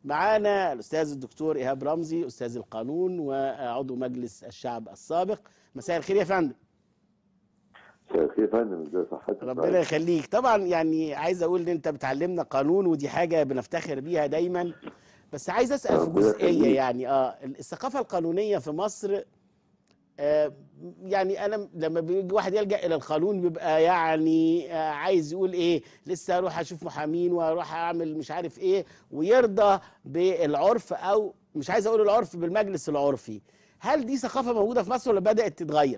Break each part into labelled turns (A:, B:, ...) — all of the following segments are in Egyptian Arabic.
A: معانا الاستاذ الدكتور ايهاب رمزي استاذ القانون وعضو مجلس الشعب السابق مساء الخير يا فندم
B: مساء الخير يا فندم ازي صحتك
A: ربنا يخليك طبعا يعني عايز اقول ان انت بتعلمنا قانون ودي حاجه بنفتخر بيها دايما بس عايز اسال في
B: ربنا
A: جزئيه
B: يخليك.
A: يعني اه الثقافه القانونيه في مصر آه يعني انا لما بيجي واحد يلجا الى القانون بيبقى يعني آه عايز يقول ايه لسه اروح اشوف محامين واروح اعمل مش عارف ايه ويرضى بالعرف او مش عايز اقول العرف بالمجلس العرفي هل دي ثقافه موجوده في مصر ولا بدات تتغير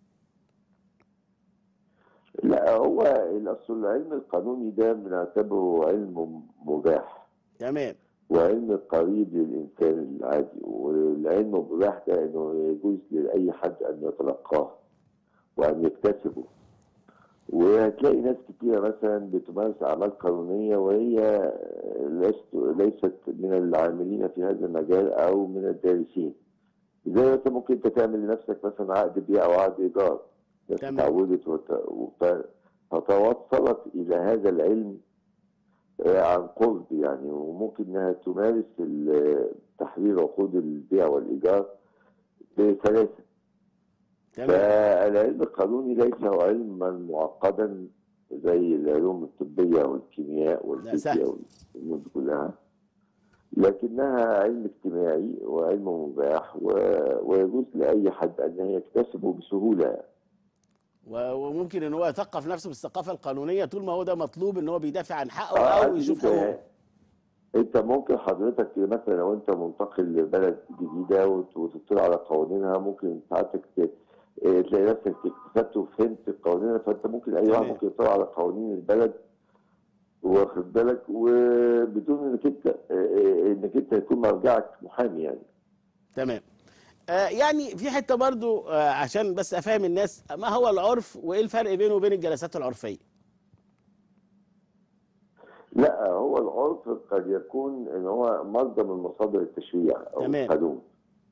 B: لا هو الاصل العلم القانوني ده بنعتبره علم مباح
A: تمام
B: وعلم قريب للانسان العادي والعلم المباح ده انه يجوز لاي حد ان يتلقاه وان يكتسبه وهتلاقي ناس كتيرة مثلا بتمارس أعمال قانونية وهي ليست ليست من العاملين في هذا المجال أو من الدارسين. زي مثلا ممكن أنت تعمل لنفسك مثلا عقد بيع أو عقد إيجار. ناس
A: تمام.
B: اتعودت وت- وت- فتوصلت إلى هذا العلم آه، عن قرب يعني وممكن إنها تمارس ال- تحرير عقود البيع والإيجار بسلاسة.
A: تمام
B: فالعلم القانوني ليس هو علما معقدا زي العلوم الطبية والكيمياء
A: سهل.
B: والفيزياء والأمور دي كلها لكنها علم اجتماعي وعلم مباح و- ويجوز لأي حد أن يكتسبه بسهولة
A: و- وممكن ان هو يثقف نفسه بالثقافه القانونيه طول ما هو ده مطلوب ان هو بيدافع عن حقه
B: آه،
A: او يشوف
B: أنت-
A: حقوقه
B: انت ممكن حضرتك مثلا لو انت منتقل لبلد جديده وت- وتطلع على قوانينها ممكن ساعتك ت- اه، تلاقي نفسك اكتسبت وفهمت قوانينها فانت ممكن اي واحد
A: تمام.
B: ممكن يطلع على قوانين البلد واخد بالك وبدون انك انت اه، اه، انك انت يكون مرجعك محامي يعني
A: تمام آه يعني في حته برضو آه عشان بس افهم الناس ما هو العرف وايه الفرق بينه وبين الجلسات العرفيه
B: لا هو العرف قد يكون ان هو مصدر من مصادر التشريع او
A: تمام.
B: القانون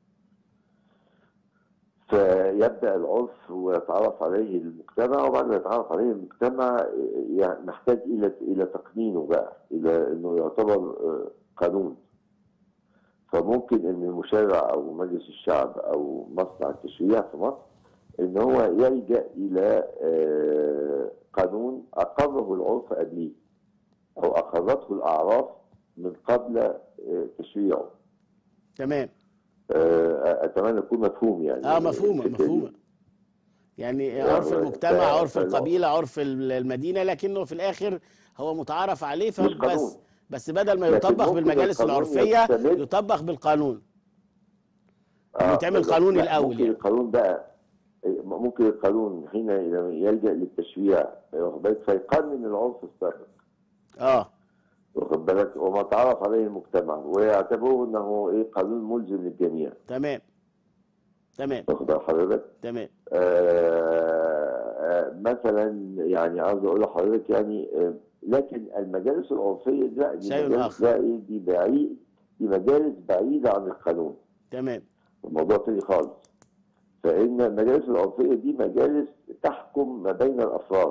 B: فيبدا العرف ويتعرف عليه المجتمع وبعد ما يتعرف عليه المجتمع يعني محتاج الى الى تقنينه بقى الى انه يعتبر آه، قانون فممكن ان المشرع او مجلس الشعب او مصنع التشريع في مصر ان هو يلجا الى آه، قانون اقره العرف قبليه او اقرته الاعراف من قبل آه، تشريعه
A: تمام
B: آه، اتمنى يكون مفهوم يعني
A: اه مفهومه
B: الحتة دي.
A: مفهومه يعني
B: يعني
A: عرف المجتمع
B: ف-
A: عرف
B: فالعرف-
A: القبيله عرف المدينه لكنه في الاخر هو متعارف عليه
B: مش قانون.
A: فبس بس بدل ما
B: لكن
A: يطبق
B: ممكن
A: بالمجالس
B: القانون
A: العرفيه
B: يستمر.
A: يطبق بالقانون
B: آه،
A: يتعمل
B: بالظبط.
A: قانون
B: لا،
A: الأول
B: ممكن
A: يعني.
B: القانون بقى ممكن القانون حين يلجا للتشريع واخد بالك فيقنن العرف السابق
A: اه
B: واخد بالك وما تعرف عليه المجتمع ويعتبره انه ايه قانون ملزم للجميع
A: تمام تمام
B: واخد بال حضرتك
A: تمام
B: آه، آه، مثلا يعني عاوز اقول لحضرتك يعني آه، لكن المجالس العرفيه دي لا دي
A: شيء
B: مجالس
A: آخر.
B: لا إيه، دي بعيد دي مجالس بعيده عن القانون
A: تمام
B: الموضوع تاني خالص فان المجالس العرفيه دي مجالس تحكم ما بين الافراد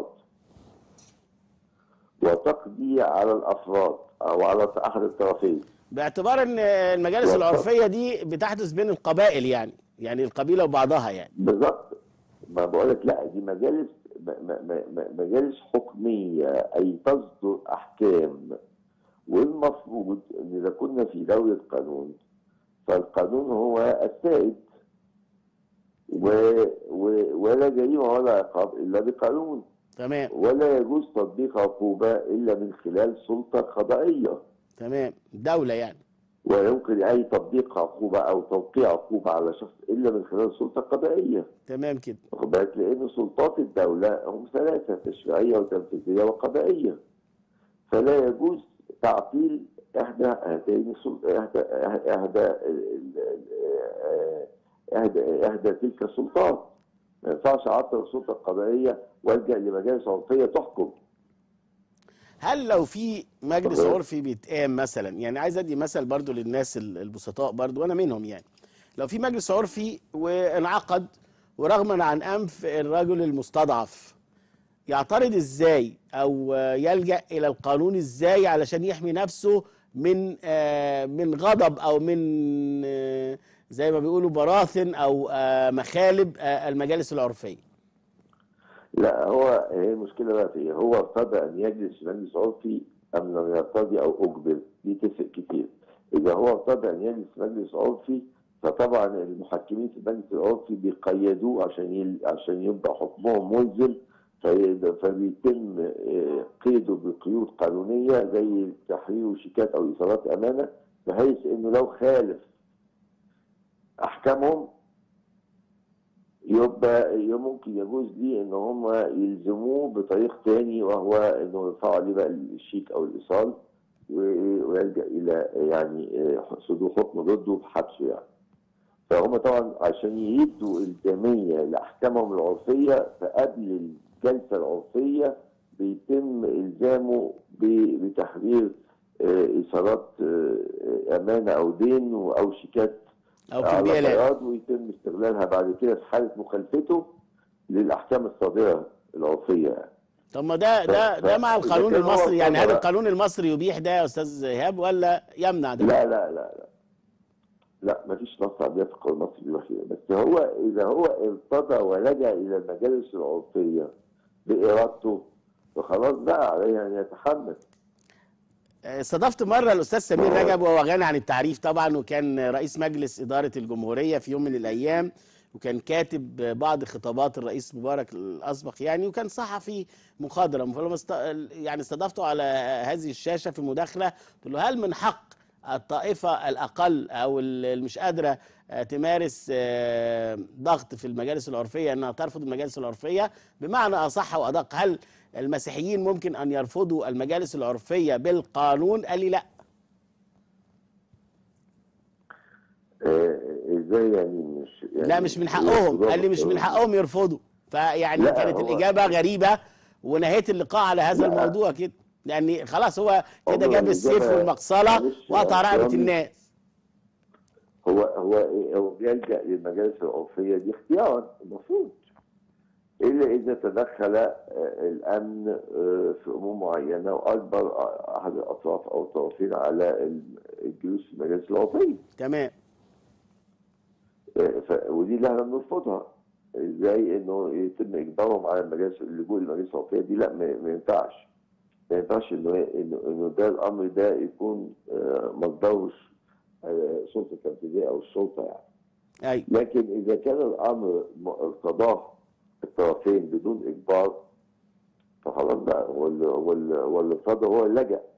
B: وتقضي على الافراد او على احد الطرفين
A: باعتبار ان المجالس
B: بالظبط.
A: العرفيه دي بتحدث بين القبائل يعني يعني القبيله وبعضها يعني
B: بالظبط ما بقول لك لا دي مجالس م- م- م- مجالس حكميه اي تصدر احكام والمفروض ان اذا كنا في دوله قانون فالقانون هو السائد و و ولا جريمه ولا عقاب الا بقانون
A: تمام
B: ولا يجوز تطبيق عقوبه الا من خلال سلطه قضائيه
A: تمام دوله يعني
B: ولا يمكن اي تطبيق عقوبه او توقيع عقوبه على شخص الا من خلال سلطه قضائيه
A: تمام كده
B: واخد بالك لان سلطات الدوله هم ثلاثه تشريعيه وتنفيذيه وقضائيه فلا يجوز تعطيل احدى هاتين السل- احدى احدى ال- ال- احدى احدى تلك السلطات ما ينفعش اعطل السلطه القضائيه والجا لمجالس عرفيه تحكم
A: هل لو في مجلس
B: تمام.
A: عرفي بيتقام مثلا يعني عايز ادي مثل برضو للناس ال- البسطاء برضو وانا منهم يعني لو في مجلس عرفي وانعقد ورغما عن انف الرجل المستضعف يعترض ازاي او يلجا الى القانون ازاي علشان يحمي نفسه من آه، من غضب او من آه، زي ما بيقولوا براثن او آه، مخالب آه، المجالس العرفيه
B: لا هو هي المشكله بقى في ايه؟ هو ارتضى ان يجلس في مجلس عرفي ام لم يرتضي او اجبر دي تفرق كتير اذا هو ارتضى ان يجلس في مجلس عرفي فطبعا المحكمين في المجلس العرفي بيقيدوه عشان يل... عشان يبقى حكمهم ملزم في... فبيتم آه، قيده بقيود قانونيه زي تحرير وشيكات او ايصالات امانه بحيث انه لو خالف احكامهم يبقى ي- ممكن يجوز ليه ان هم يلزموه بطريق تاني وهو انه يرفعوا عليه بقى الشيك او الايصال و- ويلجا الى يعني آه، صدور حكم ضده بحبسه يعني. فهم طبعا عشان يدوا الزاميه لاحكامهم العرفيه فقبل الجلسه العرفيه بيتم الزامه ب- بتحرير آه، ايصالات آه، امانه او دين او شيكات
A: او في
B: على
A: البيالات
B: بياض ويتم استغلالها بعد كده في حاله مخالفته للاحكام الصادره العرفيه يعني.
A: طب ما ده ده
B: ف-
A: ده مع
B: إذا
A: القانون
B: كان هو
A: المصري يعني هل
B: ارتضى-
A: القانون المصري يبيح ده يا استاذ ايهاب ولا يمنع ده؟
B: لا لا لا لا لا ما فيش نص عليها في القانون المصري بيقول كده بس هو اذا هو ارتضى ولجا الى المجالس العرفيه بارادته فخلاص بقى عليه ان يتحمل
A: استضفت مره الاستاذ سمير
B: آه.
A: رجب وهو غني عن التعريف طبعا وكان رئيس مجلس اداره الجمهوريه في يوم من الايام وكان كاتب بعض خطابات الرئيس مبارك الاسبق يعني وكان صحفي مخضرم فلما است... يعني استضفته على هذه الشاشه في مداخله قلت له هل من حق الطائفه الاقل او اللي مش قادره آه، تمارس آه، ضغط في المجالس العرفيه انها ترفض المجالس العرفيه بمعنى اصح وادق هل المسيحيين ممكن ان يرفضوا المجالس العرفيه بالقانون قال لي لا
B: آه، ازاي يعني مش يعني
A: لا مش من حقهم قال لي مش من حقهم يرفضوا فيعني
B: لا،
A: كانت
B: هو-
A: الاجابه غريبه ونهيت اللقاء على هذا
B: لا.
A: الموضوع كده لان خلاص هو كده
B: عمر
A: جاب
B: الإجابة-
A: السيف والمقصله
B: معلش
A: وقطع
B: يا
A: رقبه
B: أكرمي.
A: الناس
B: هو هو إيه؟ هو بيلجا للمجالس العرفيه دي اختيارا المفروض الا اذا تدخل آه، الامن آه، في امور معينه واجبر آه، احد الاطراف او الطرفين على ال- الجلوس في المجالس العرفيه
A: تمام
B: آه، ف- ودي اللي احنا بنرفضها ازاي انه يتم اجبارهم على المجالس اللجوء للمجالس العرفيه دي لا ما ما ينفعش ما ينفعش انه انه انه ده الامر ده يكون آه، مصدره آه، سلطه التنفيذيه او السلطه يعني
A: ايوه
B: لكن اذا كان الامر م- ارتضاه الطرفين بدون اجبار فخلاص بقى هو اللي هو اللي هو اللي ارتضى هو اللي لجأ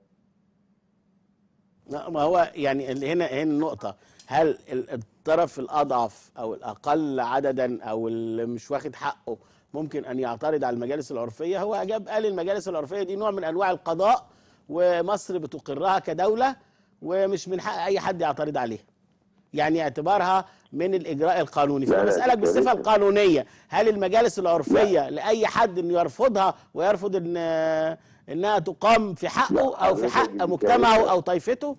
A: لا، ما هو يعني ال- هنا هنا النقطة هل ال- الطرف الأضعف أو الأقل عددا أو اللي مش واخد حقه ممكن أن يعترض على المجالس العرفية هو أجاب قال المجالس العرفية دي نوع من أنواع القضاء ومصر بتقرها كدولة ومش من حق أي حد يعترض عليها يعني اعتبارها من الإجراء القانوني
B: لا، لا،
A: فأنا بسألك
B: دي
A: بالصفة
B: كارثة.
A: القانونية هل المجالس العرفية لأي حد إنه يرفضها ويرفض إن إنها تقام في حقه
B: لا،
A: أو في
B: حضرتك
A: حق
B: دي
A: مجتمعه
B: كارثة.
A: أو طائفته؟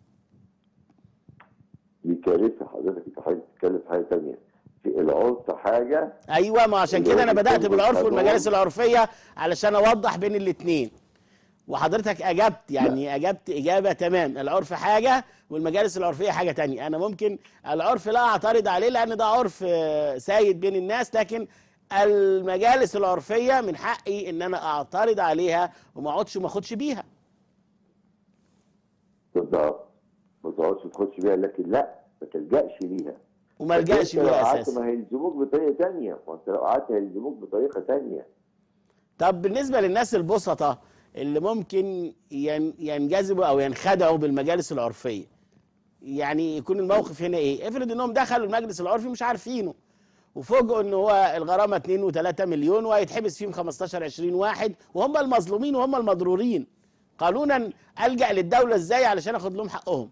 B: دي كارثه حضرتك انت حضرتك بتتكلم في حاجه ثانيه في العرف حاجه
A: ايوه ما عشان كده انا
B: اللي هو
A: بدات
B: بيكون
A: بالعرف
B: بالقانون.
A: والمجالس العرفيه علشان اوضح بين الاثنين وحضرتك اجبت يعني اجبت اجابه تمام العرف حاجه والمجالس العرفيه حاجه تانية انا ممكن العرف لا اعترض عليه لان ده عرف آه، سايد بين الناس لكن المجالس العرفيه من حقي ان انا اعترض عليها وما اقعدش وما اخدش بيها
B: بالظبط ما تقعدش تخش بيها لكن لا ما تلجاش ليها
A: وما الجاش
B: بس أنت لو
A: بيها
B: قعدت
A: اساسا
B: ما هيلزموك بطريقه ثانيه ما انت لو قعدت هيلزموك بطريقه ثانيه
A: طب بالنسبة للناس البسطة اللي ممكن ين- ينجذبوا أو ينخدعوا بالمجالس العرفية يعني يكون الموقف هنا إيه؟ افرض إنهم دخلوا المجلس العرفي مش عارفينه وفوجئوا إن هو الغرامة 2 و3 مليون وهيتحبس فيهم 15 20 واحد وهم المظلومين وهم المضرورين قانونا ألجأ للدولة إزاي علشان آخد لهم حقهم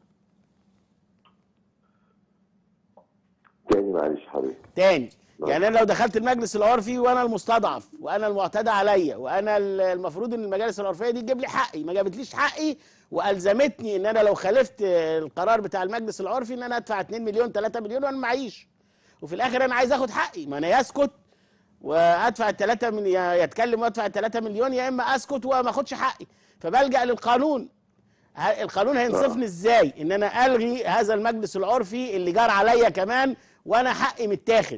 B: تاني معلش حضرتك
A: تاني
B: نعم.
A: يعني انا لو دخلت المجلس العرفي وانا المستضعف وانا المعتدى عليا وانا ال- المفروض ان المجالس العرفيه دي تجيب لي حقي ما جابتليش حقي والزمتني ان انا لو خالفت القرار بتاع المجلس العرفي ان انا ادفع 2 مليون 3 مليون وانا معيش وفي الاخر انا عايز اخد حقي ما انا يسكت وادفع ال 3 من يا- يتكلم وادفع ال 3 مليون يا اما اسكت وما اخدش حقي فبلجأ للقانون ه- القانون هينصفني ازاي ان انا الغي هذا المجلس العرفي اللي جار عليا كمان وانا حقي متاخد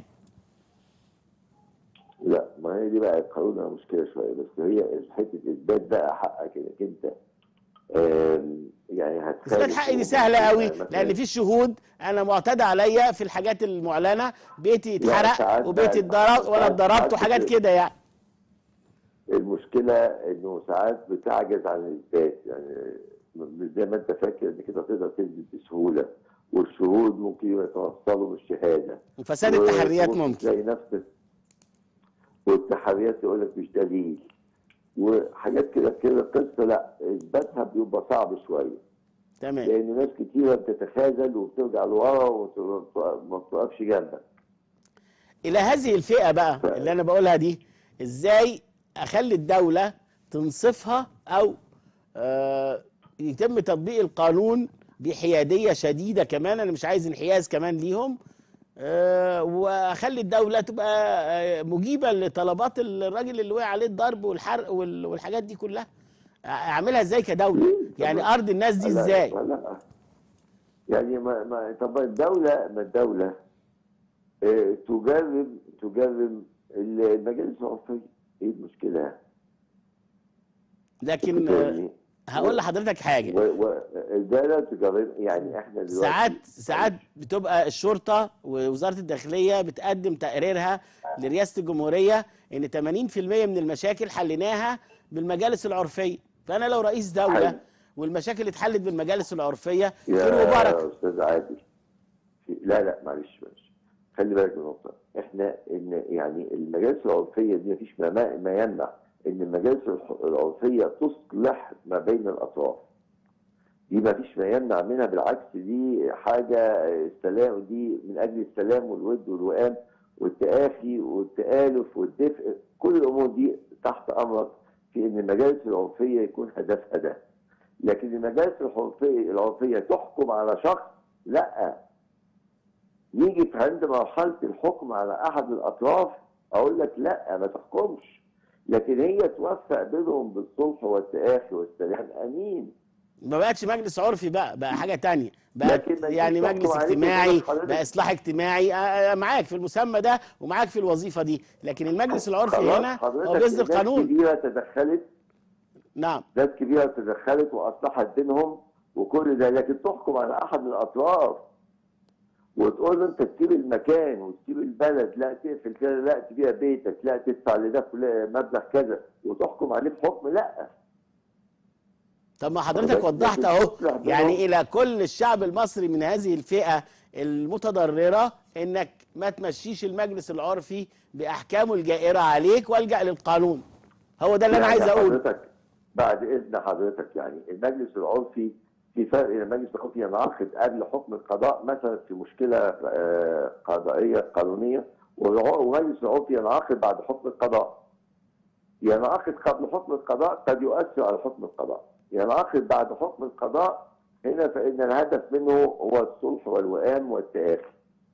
B: لا ما هي دي بقى قانونها مشكله شويه بس هي حته اثبات بقى حقك انك انت آم، يعني هتخالف
A: اثبات حقي دي سهله قوي لان في شهود انا معتدى عليا في الحاجات المعلنه بيتي
B: لا،
A: اتحرق
B: ساعات
A: وبيتي
B: بقى-
A: اتضرب وانا
B: ساعات-
A: اتضربت
B: ساعات
A: وحاجات
B: كتير.
A: كده يعني
B: المشكله انه ساعات بتعجز عن الاثبات يعني مش زي ما انت فاكر انك انت تقدر تثبت بسهوله والشهود ممكن يتوصلوا بالشهاده
A: وفساد التحريات
B: و-
A: ممكن
B: تلاقي نفسك والتحريات يقول لك مش دليل وحاجات كده كده قصه لا اثباتها بيبقى صعب شويه
A: تمام
B: لان ناس كتيره بتتخاذل وبترجع لورا وما بتقفش جنبك
A: الى هذه الفئه بقى اللي انا بقولها دي ازاي اخلي الدوله تنصفها او آه يتم تطبيق القانون بحياديه شديده كمان انا مش عايز انحياز كمان ليهم آه واخلي الدوله تبقى آه مجيبه لطلبات الراجل اللي وقع عليه الضرب والحرق وال- والحاجات دي كلها اعملها ازاي كدوله يعني ارض الناس دي
B: لا،
A: ازاي
B: لا يعني ما ما طب الدولة ما الدولة آه، تجرب تجرب المجالس العرفية ايه المشكلة؟
A: لكن آه
B: يعني
A: هقول لحضرتك حاجه
B: والدولة تجرب يعني احنا دلوقتي
A: ساعات ساعات بتبقى الشرطه ووزاره الداخليه بتقدم تقريرها لرئاسه الجمهوريه ان 80% من المشاكل حليناها بالمجالس العرفيه فانا لو رئيس دوله
B: حلو.
A: والمشاكل اتحلت بالمجالس العرفيه خير وبركه
B: يا استاذ عادل في- لا لا معلش معلش خلي بالك من نقطة احنا ان يعني المجالس العرفية دي مفيش ما, ما ما يمنع ان المجالس الح- العرفية تصلح ما بين الاطراف دي مفيش ما يمنع منها بالعكس دي حاجة السلام دي من اجل السلام والود والوئام والتآخي والتآلف والدفء كل الامور دي تحت امرك في ان المجالس العرفية يكون هدفها ده لكن المجالس العرفية العرفية تحكم على شخص لا يجي في عند مرحلة الحكم على أحد الأطراف أقول لك لا ما تحكمش لكن هي توفق بينهم بالصلح والتآخي والسلام أمين
A: ما بقتش مجلس عرفي بقى بقى حاجه تانية بقى
B: لكن ما
A: يعني
B: تجيش
A: مجلس
B: تحكم عليه
A: اجتماعي
B: وتقول حضرتك-
A: بقى اصلاح اجتماعي آه، آه، معاك في المسمى ده ومعاك في الوظيفه دي لكن المجلس العرفي
B: خلاص
A: هنا
B: حضرتك
A: هو بيصدر
B: ناس
A: قانون
B: كبيرة تدخلت
A: نعم
B: ناس كبيرة تدخلت وأصلحت بينهم وكل ده لكن تحكم على أحد الأطراف وتقول له أنت تسيب المكان وتسيب البلد لا تقفل كده لا تبيع بيتك لا تدفع لده فل- مبلغ كذا وتحكم عليه بحكم لا
A: طب ما حضرتك
B: بس-
A: وضحت
B: بس
A: اهو
B: تصلح بينهم.
A: يعني الى كل الشعب المصري من هذه الفئه المتضرره انك ما تمشيش المجلس العرفي باحكامه الجائره عليك والجا للقانون هو ده اللي انا
B: يعني
A: عايز اقوله
B: حضرتك بعد اذن حضرتك يعني المجلس العرفي في فرق بين المجلس العرفي ينعقد قبل حكم القضاء مثلا في مشكله آه، قضائيه قانونيه والع- والمجلس العرفي ينعقد بعد حكم القضاء ينعقد قبل حكم القضاء قد يؤثر على حكم القضاء ينعقد بعد حكم القضاء هنا فان الهدف منه هو الصلح والوئام والتآخي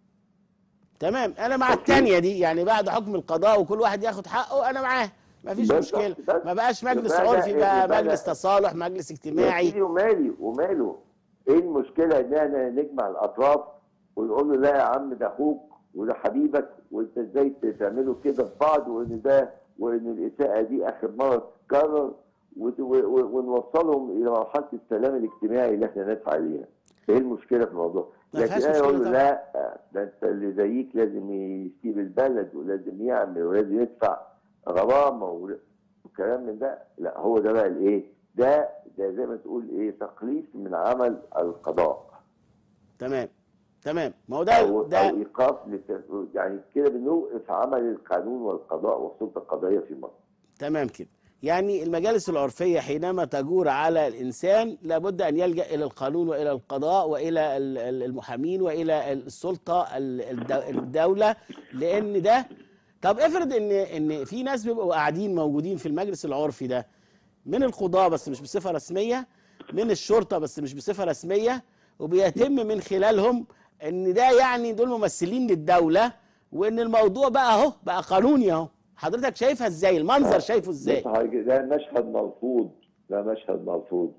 A: تمام انا مع الثانيه دي يعني بعد حكم القضاء وكل واحد ياخد حقه انا معاه ما فيش
B: بالظبط،
A: مشكله
B: بس
A: ما بقاش مجلس
B: يبقى أنا-
A: عرفي بقى
B: يبقى أنا-
A: مجلس تصالح مجلس
B: يا
A: اجتماعي
B: سيدي ومالي وماله ايه المشكله ان احنا نجمع الاطراف ونقول له لا يا عم ده اخوك وده حبيبك وانت ازاي تعملوا كده في بعض وان ده وان الاساءه دي اخر مره تتكرر وت- و- و- ونوصلهم الى مرحله السلام الاجتماعي اللي احنا نسعى ليها. ايه المشكله في الموضوع؟
A: ما
B: لكن
A: فيهاش
B: انا اقول
A: مشكلة
B: له لا ده انت اللي زيك لازم يسيب البلد ولازم يعمل ولازم يدفع غرامه ول- وكلام من ده لا هو ده بقى الايه؟ ده ده زي ما تقول ايه تقليص من عمل القضاء
A: تمام تمام ما هو ده
B: او
A: ده
B: او ايقاف للت- يعني كده بنوقف عمل القانون والقضاء والسلطه القضائيه في مصر.
A: تمام كده يعني المجالس العرفية حينما تجور على الإنسان لابد أن يلجأ إلى القانون وإلى القضاء وإلى ال- ال- المحامين وإلى السلطة ال- الدو- الدولة لأن ده طب افرض إن إن في ناس بيبقوا قاعدين موجودين في المجلس العرفي ده من القضاة بس مش بصفة رسمية من الشرطة بس مش بصفة رسمية وبيتم من خلالهم إن ده يعني دول ممثلين للدولة وإن الموضوع بقى أهو بقى قانوني أهو حضرتك شايفها إزاي المنظر شايفه إزاي
B: بص حضرتك، ده مشهد مرفوض ده مشهد مرفوض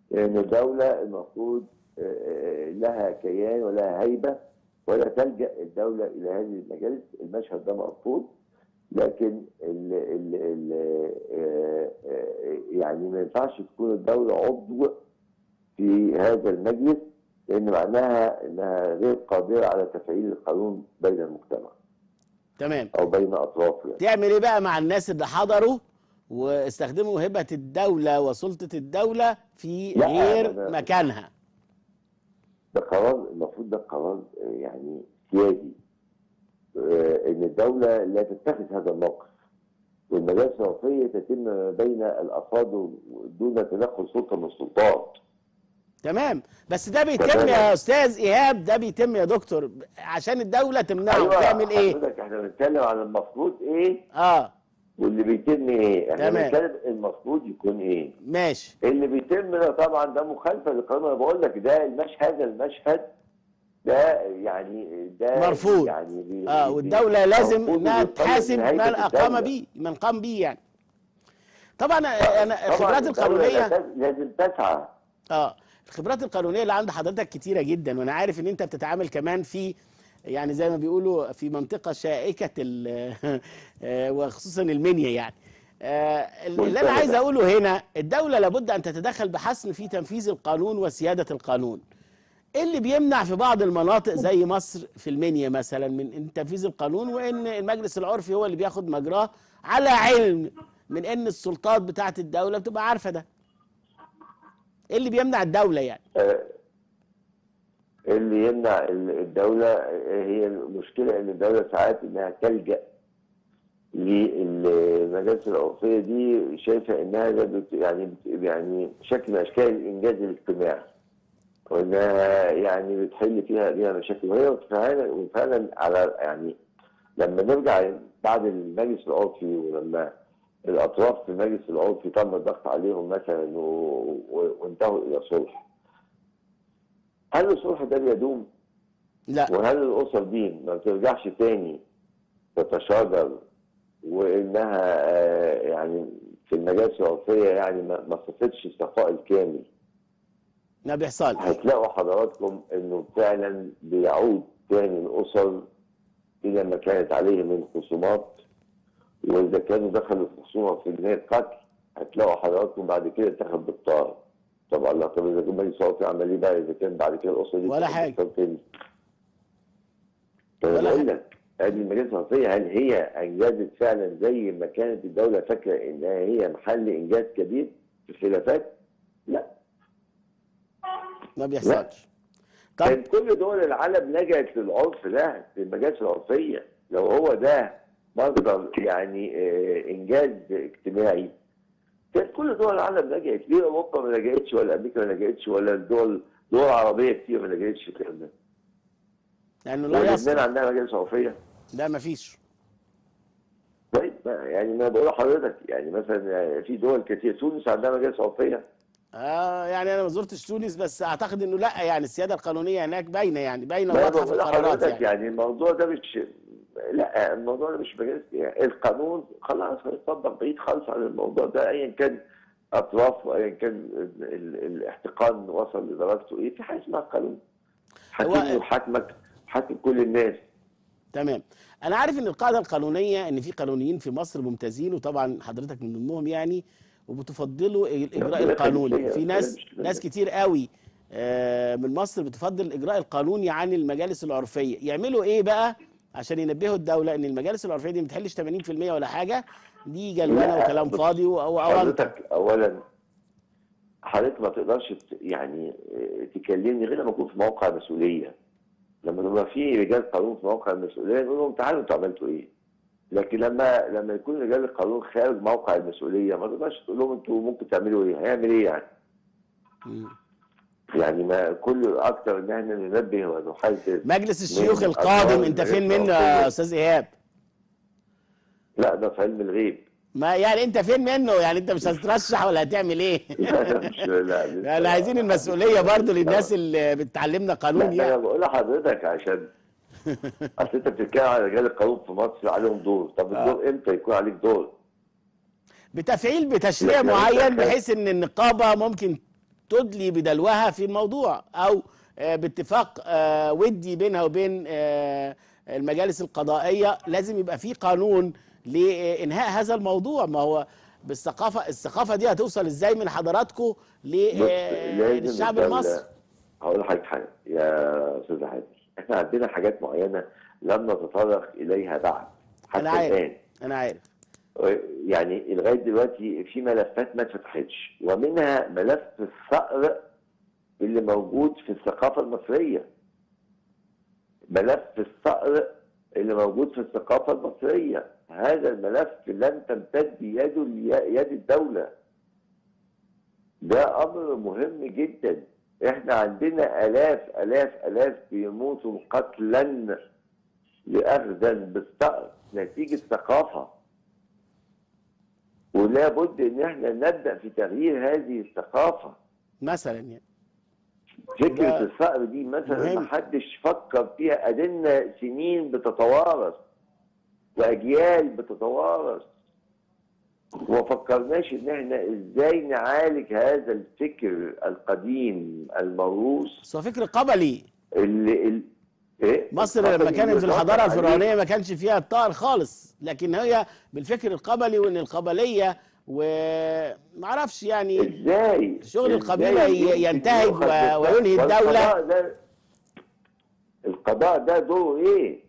B: لان الدوله المفروض آه، آه، لها كيان ولها هيبه ولا تلجا الدوله الى هذه المجالس المشهد ده مرفوض لكن ال ال ال آه، آه، يعني ما ينفعش تكون الدوله عضو في هذا المجلس لان معناها انها غير قادره على تفعيل القانون بين المجتمع
A: تمام
B: او بين اطرافه يعني.
A: تعمل ايه بقى مع الناس اللي حضروا واستخدموا هبة الدولة وسلطة الدولة في
B: لا،
A: غير
B: أنا-
A: مكانها
B: ده قرار المفروض ده قرار آه، يعني سيادي آه، ان الدوله لا تتخذ هذا الموقف والمجالس الوصيه تتم بين الافراد دون تدخل سلطه من السلطات
A: تمام بس ده بيتم
B: تمام.
A: يا استاذ ايهاب ده بيتم يا دكتور عشان الدولة تمنعه تعمل ايه
B: حضرتك احنا بنتكلم عن المفروض ايه
A: اه
B: واللي بيتم ايه احنا
A: تمام.
B: بنتكلم المفروض يكون ايه
A: ماشي
B: اللي بيتم ده طبعا ده مخالفه للقانون انا بقول لك ده المشهد هذا المشهد ده يعني ده
A: مرفوض.
B: يعني بي-
A: اه
B: بي-
A: والدولة لازم
B: مرفوض
A: انها
B: وبيطالب
A: تحاسب
B: بنهاية
A: من اقام
B: الدولة.
A: به من قام به يعني طبعا انا
B: طبعاً
A: الخبرات
B: الدولة
A: القانونية
B: لازم- لازم تسعى
A: اه الخبرات القانونيه اللي عند حضرتك كتيره جدا وانا عارف ان انت بتتعامل كمان في يعني زي ما بيقولوا في منطقه شائكه ال- آه، وخصوصا المنيا يعني آه، اللي انا
B: ممتازة.
A: عايز اقوله هنا الدوله لابد ان تتدخل بحسم في تنفيذ القانون وسياده القانون ايه اللي بيمنع في بعض المناطق زي مصر في المنيا مثلا من إن تنفيذ القانون وان المجلس العرفي هو اللي بياخد مجراه على علم من ان السلطات بتاعه الدوله بتبقى عارفه ده ايه اللي بيمنع الدوله يعني
B: آه، اللي يمنع ال- الدولة آه، هي المشكلة إن الدولة ساعات إنها تلجأ للمجالس العرفية دي شايفة إنها ده بت- يعني بت- يعني شكل من أشكال الإنجاز الاجتماعي وإنها يعني بتحل فيها بيها مشاكل وهي فعلا وفعلا على يعني لما نرجع بعد المجلس العرفي ولما الأطراف في المجلس العرفي تم الضغط عليهم مثلا و- و- وانتهوا إلى صلح هل الصلح ده بيدوم؟
A: لا
B: وهل الاسر دي ما بترجعش تاني تتشاجر وانها آه، يعني في المجالس العرفيه يعني ما ما صفتش الصفاء الكامل
A: ما بيحصلش
B: هتلاقوا حضراتكم انه فعلا بيعود تاني الاسر الى ما كانت عليه من خصومات واذا كانوا دخلوا في خصومه في جنايه قتل هتلاقوا حضراتكم بعد كده اتخذ بالطار طبعا لا طب اذا كان مجلس العرفي عمل ايه بقى اذا كان بعد كده الاسره دي
A: ولا
B: اتخذ
A: حاجة.
B: بالطار تاني فانا
A: ولا
B: بقول لك هذه المجالس العرفيه هل هي انجزت فعلا زي ما كانت الدوله فاكره انها هي محل انجاز كبير في الخلافات؟ لا
A: ما بيحصلش طب
B: كان كل دول العالم لجأت للعنف ده للمجالس العنفية لو هو ده مصدر يعني آه، إنجاز اجتماعي كان كل دول العالم لجأت ليه أوروبا ما لجأتش ولا أمريكا ما لجأتش ولا الدول دول عربية كتير ما لجأتش الكلام ده
A: لانه لا
B: ولبنان
A: يصل
B: عندها مجالس عنفية
A: لا ما فيش
B: طيب ما- يعني ما بقول لحضرتك يعني مثلا في دول كتير تونس عندها مجالس عنفية
A: آه يعني انا ما زرتش تونس بس اعتقد انه لا يعني السياده القانونيه هناك باينه يعني باينه
B: ما
A: واضحه في
B: بقول
A: القرارات
B: لحضرتك
A: يعني
B: يعني الموضوع ده مش لا الموضوع ده مش مجال يعني القانون خلاص هيطبق بعيد خالص عن الموضوع ده ايا كان اطراف وايا كان ال- ال- الاحتقان وصل لدرجته ايه في حاجه اسمها قانون حاكمني وحاكمك حاكم كل الناس
A: تمام انا عارف ان القاعده القانونيه ان في قانونيين في مصر ممتازين وطبعا حضرتك من ضمنهم يعني وبتفضلوا الاجراء
B: ربنا
A: القانوني
B: يخليك
A: في
B: يا
A: ناس
B: أستاذ.
A: ناس كتير قوي آه، من مصر بتفضل الاجراء القانوني عن المجالس العرفيه يعملوا ايه بقى عشان ينبهوا الدوله ان المجالس العرفيه دي ما بتحلش 80% ولا حاجه دي جلبانه
B: لا،
A: وكلام
B: بص،
A: فاضي و- او أونطة.
B: حضرتك اولا حضرتك ما تقدرش ت- يعني اه، تكلمني غير لما اكون في موقع مسؤوليه لما يبقى في رجال قانون في موقع المسؤوليه نقول لهم تعالوا انتوا عملتوا ايه لكن لما لما يكون رجال القانون خارج موقع المسؤوليه ما تقدرش تقول لهم انتوا ممكن تعملوا ايه هيعمل ايه يعني
A: مم.
B: يعني ما كل اكتر ان احنا ننبه ونحذر
A: مجلس الشيوخ
B: من
A: القادم
B: أطفال
A: انت فين
B: المجالس
A: منه يا
B: العرفية.
A: استاذ ايهاب
B: لا ده في علم الغيب
A: ما يعني انت فين منه يعني انت مش هترشح ولا هتعمل ايه
B: لا مش لا لسه.
A: يعني عايزين المسؤوليه برضو للناس اللي بتعلمنا قانون
B: لا ده انا
A: يعني
B: بقول لحضرتك عشان اصل انت بتتكلم على رجال القانون في مصر عليهم دور طب الدور امتى يكون عليك دور؟
A: بتفعيل بتشريع
B: لا، لا،
A: معين
B: لا.
A: بحيث ان النقابه ممكن تدلي بدلوها في الموضوع او آه، باتفاق آه، ودي بينها وبين آه، المجالس القضائيه لازم يبقى في قانون لانهاء هذا الموضوع ما هو بالثقافه الثقافه دي هتوصل ازاي من حضراتكم
B: بص، لازم
A: للشعب
B: الدولة-
A: المصري
B: هقول لحضرتك حاجه يا استاذ عادل احنا عندنا حاجات معينه لم نتطرق اليها بعد حتى
A: أنا عارف.
B: الان
A: انا عارف
B: يعني لغايه دلوقتي في ملفات ما اتفتحتش ومنها ملف الثأر اللي موجود في الثقافه المصريه ملف الثأر اللي موجود في الثقافه المصريه هذا الملف لن تمتد يده ليد الدوله ده امر مهم جدا احنا عندنا الاف الاف الاف بيموتوا قتلا لاخذا بالثأر نتيجه ثقافه ولا بد ان احنا نبدا في تغيير هذه الثقافه
A: مثلا يعني
B: فكره
A: ده
B: الثأر دي مثلا
A: مهم.
B: ما حدش فكر فيها ادينا سنين بتتوارث واجيال بتتوارث وما فكرناش ان احنا ازاي نعالج هذا الفكر القديم الموروث
A: بس هو فكر قبلي
B: اللي ال... إيه؟
A: مصر لما
B: الخطر
A: كانت في
B: اللي
A: الحضاره
B: وقف عليه.
A: الفرعونيه ما كانش فيها الطائر خالص لكن هي بالفكر القبلي وان القبليه ومعرفش يعني
B: ازاي
A: شغل القبيلة
B: إزاي
A: ي- ينتهج
B: يؤخذ
A: و-
B: بالثأر؟
A: وينهي الدولة.
B: والقضاء ده القضاء ده دوره ايه؟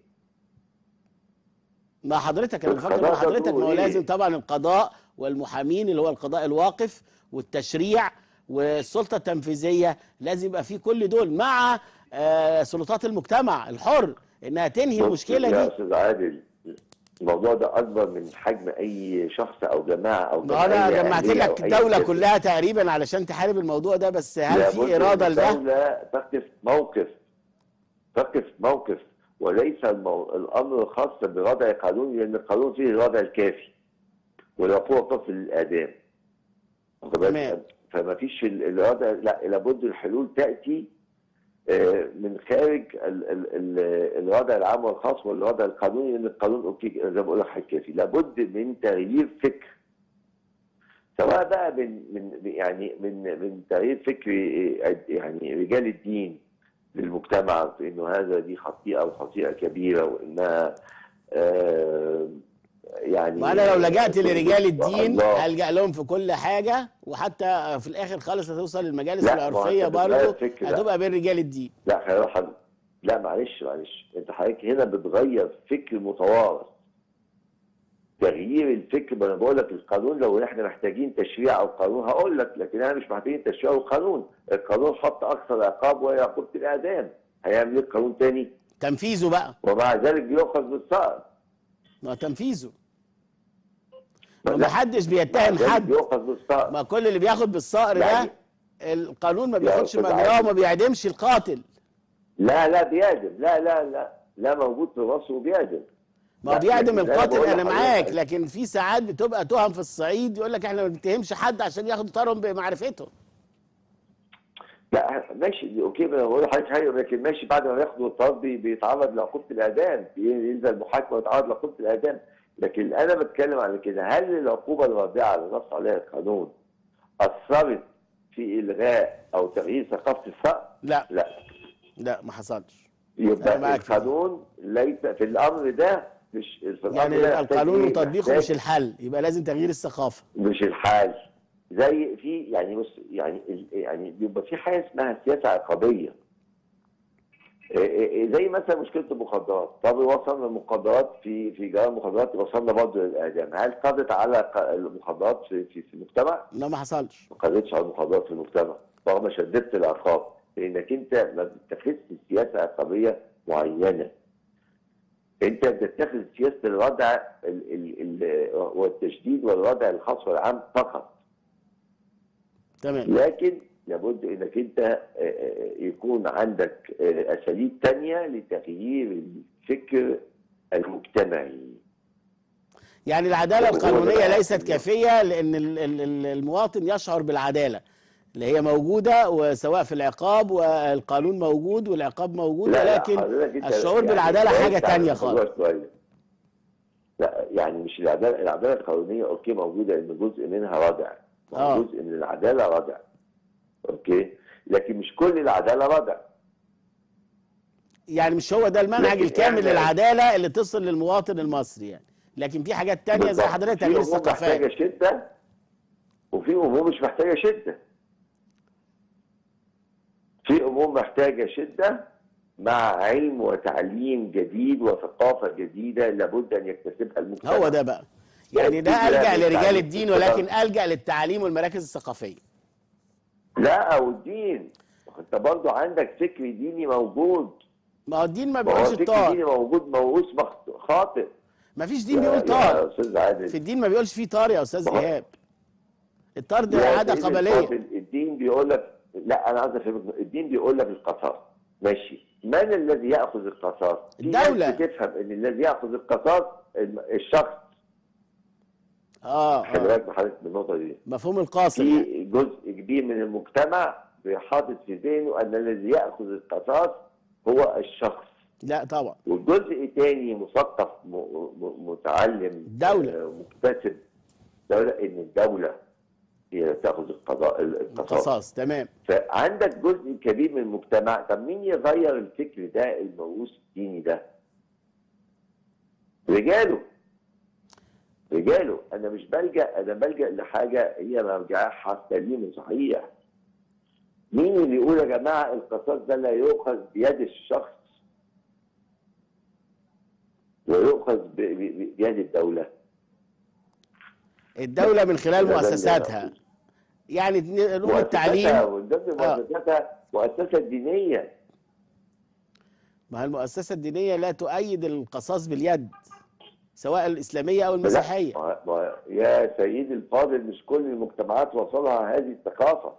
A: ما حضرتك انا بفكر
B: القضاء
A: مع
B: ده
A: حضرتك ما
B: دوره
A: هو
B: إيه؟
A: لازم طبعا القضاء والمحامين اللي هو القضاء الواقف والتشريع والسلطه التنفيذيه لازم يبقى في كل دول مع آه، سلطات المجتمع الحر انها تنهي
B: بص
A: المشكله
B: يا
A: دي
B: استاذ عادل الموضوع ده اكبر من حجم اي شخص او جماعه او
A: ما انا
B: جمعية
A: جمعت
B: أهلية
A: لك
B: أو أي
A: الدوله
B: شركة.
A: كلها تقريبا علشان تحارب الموضوع ده بس هل
B: لابد
A: في اراده
B: إن
A: لده؟
B: الدولة تقف موقف تقف موقف وليس المو... الامر خاص بوضع قانوني لان القانون فيه الوضع الكافي والعقوبه تصل للاعدام واخد بالك؟
A: تمام.
B: فما فيش ال- الوضع لا لابد الحلول تاتي آه، من خارج ال... ال... ال... الوضع العام والخاص والوضع القانوني لان القانون اوكي زي ما بقول لك كافي لابد من تغيير فكر سواء بقى من من يعني من من تغيير فكر يعني رجال الدين للمجتمع في انه هذا دي خطيئه وخطيئه كبيره وانها آه يعني
A: وانا لو لجأت لرجال الدين
B: الله.
A: هلجأ لهم في كل حاجه وحتى في الاخر خالص هتوصل للمجالس
B: لا، ما هو
A: العرفيه
B: أنت بتغير
A: برضه
B: فكر، لا.
A: هتبقى بين رجال الدين
B: لا خلينا حضرتك لا معلش معلش انت حضرتك هنا بتغير فكر متوارث تغيير الفكر ما انا بقول لك القانون لو احنا محتاجين تشريع او قانون هقول لك لكن انا مش محتاجين تشريع او قانون القانون حط اقصى العقاب وهي عقوبه الاعدام هيعمل ايه القانون تاني
A: تنفيذه بقى
B: ومع ذلك بيؤخذ بالصقر
A: ما تنفيذه
B: لا،
A: ما حدش بيتهم
B: مع ذلك
A: حد
B: بيؤخذ بالصقر
A: ما كل اللي بياخد بالصقر
B: يعني-
A: ده القانون ما
B: يا
A: بياخدش
B: أستاذ
A: مجراه
B: عادل.
A: وما بيعدمش القاتل
B: لا لا بيعدم لا لا لا لا موجود في مصر وبيعدم
A: ما هو
B: لا،
A: بيعدم
B: لكن أنا
A: القاتل
B: بقول
A: انا
B: لحضرتك-
A: معاك لكن في ساعات بتبقى تهم في الصعيد يقول لك احنا ما بنتهمش حد عشان ياخدوا طارهم بمعرفتهم
B: لا ماشي دي اوكي ما أنا بقول لحضرتك حاجه لكن ماشي بعد ما ياخدوا الطرد بي- بيتعرض لعقوبه الاعدام ينزل محاكمه ويتعرض لعقوبه الاعدام لكن انا بتكلم على كده هل العقوبه الرادعه اللي نص عليها القانون اثرت في الغاء او تغيير ثقافه الفقر؟
A: لا
B: لا
A: لا ما حصلش أنا
B: يبقى
A: معاك في دي.
B: القانون ليس في الامر ده مش في الامر
A: يعني
B: ده يحتاج
A: القانون
B: إيه؟
A: وتطبيقه
B: محتاج
A: مش الحل يبقى لازم تغيير الثقافه
B: مش الحال زي في يعني بص يعني ال- يعني بيبقى في حاجه اسمها سياسه عقابيه إيه إيه زي مثلا مشكله المخدرات طب وصلنا المخدرات في في جرائم المخدرات وصلنا برضه للاعدام هل قضت على ق- المخدرات في في, في المجتمع؟
A: لا ما حصلش
B: ما قضتش على المخدرات في المجتمع رغم شددت العقاب لانك انت ما بتتخذش سياسه عقابيه معينه انت بتتخذ سياسه الردع ال- ال- ال- والتشديد والردع الخاص والعام فقط
A: تمام
B: لكن لابد انك انت آه، آه، يكون عندك آه، اساليب تانية لتغيير الفكر المجتمعي
A: يعني العداله
B: هو ده
A: القانونيه
B: بقى.
A: ليست كافيه لان ال- ال- ال- المواطن يشعر بالعداله اللي هي موجوده وسواء في العقاب والقانون موجود والعقاب موجود ولكن
B: حضرتك انت
A: الشعور بالعدالة
B: بعدت
A: حاجة
B: عن
A: تانية
B: الموضوع
A: خالص.
B: شوية. لا يعني مش العداله العداله القانونيه اوكي موجوده ان جزء منها ردع
A: آه.
B: جزء من العداله ردع اوكي لكن مش كل العداله ردع
A: يعني مش هو ده المنهج
B: لكن
A: الكامل
B: إحنا-
A: للعداله اللي تصل للمواطن المصري يعني لكن في حاجات تانية زي
B: بالظبط.
A: حضرتك
B: في
A: تغيير
B: امور
A: الثقافات
B: محتاجه شده وفي امور مش محتاجه شده في امور محتاجه شده مع علم وتعليم جديد وثقافه جديده لابد ان يكتسبها المجتمع
A: هو ده بقى يعني ده
B: لا،
A: الجا
B: لا،
A: لرجال
B: التعليم.
A: الدين ولكن الجا للتعليم والمراكز الثقافيه
B: لا والدين انت برضو عندك فكر ديني موجود
A: ما هو الدين ما
B: ما هو
A: بيقولش
B: فكر
A: الطار
B: ديني موجود موروث مخ- خاطئ
A: ما فيش دين
B: يا-
A: بيقول
B: يا
A: طار
B: استاذ عادل
A: في الدين ما بيقولش فيه طار يا استاذ
B: ما هو-
A: ايهاب الطار ده
B: يا
A: عاده
B: سيدي
A: قبليه
B: الفاضل، الدين بيقول لك لا انا عايز افهمك الدين بيقول لك القصاص ماشي من الذي ياخذ القصاص؟ في ناس
A: الدولة.
B: بتفهم ان الذي ياخذ القصاص الم- الشخص
A: اه,
B: خلي
A: آه.
B: بالك بحضرتك من النقطه دي
A: مفهوم القاصر يعني.
B: في جزء كبير من المجتمع بيحاطط في ذهنه ان الذي ياخذ القصاص هو الشخص
A: لا طبعا
B: والجزء تاني مثقف م- م- متعلم
A: دولة.
B: آه، مكتسب دولة ان الدولة هي اللي تاخذ القضاء القصاص
A: القصاص تمام
B: فعندك جزء كبير من المجتمع طب مين يغير الفكر ده الموروث الديني ده؟ رجاله رجاله انا مش بلجا انا بلجا لحاجه هي مرجعها سليم صحيح مين اللي يقول يا جماعه القصاص ده لا يؤخذ بيد الشخص ويؤخذ ب- ب- بيد الدوله
A: الدوله من خلال
B: ده- ده- ده-
A: مؤسساتها يعني نقوم
B: مؤسساتها
A: التعليم
B: ومن ضمن
A: آه.
B: مؤسساتها مؤسسه دينيه
A: ما هي المؤسسه الدينيه لا تؤيد القصاص باليد سواء الاسلاميه او
B: لا،
A: المسيحيه
B: ما- ما- يا سيدي الفاضل مش كل المجتمعات وصلها هذه الثقافه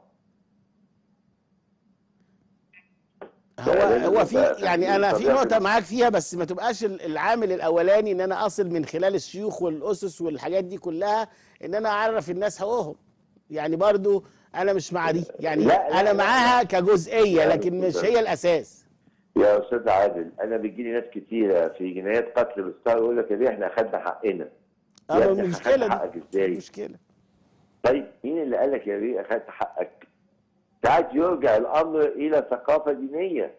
A: هو
B: لازم
A: هو في
B: يبقى
A: يعني انا في
B: طبيعة
A: نقطه
B: ال-
A: معاك فيها بس ما تبقاش ال- العامل الاولاني ان انا اصل من خلال الشيوخ والاسس والحاجات دي كلها ان انا اعرف الناس حقوقهم يعني برضو انا مش مع دي يعني
B: لا، لا،
A: انا
B: لا.
A: معاها كجزئيه
B: لا،
A: لكن مش
B: لا.
A: هي الاساس
B: يا استاذ عادل انا بيجي لي ناس كتيره في جنايات قتل بالصار يقول لك يا بيه احنا اخدنا حقنا
A: اه
B: يا
A: ما
B: ابني
A: المشكله
B: أخدت
A: دي
B: حقك ازاي؟
A: مشكله
B: طيب مين اللي قال لك يا بيه اخدت حقك؟ ساعات يرجع الامر الى ثقافه دينيه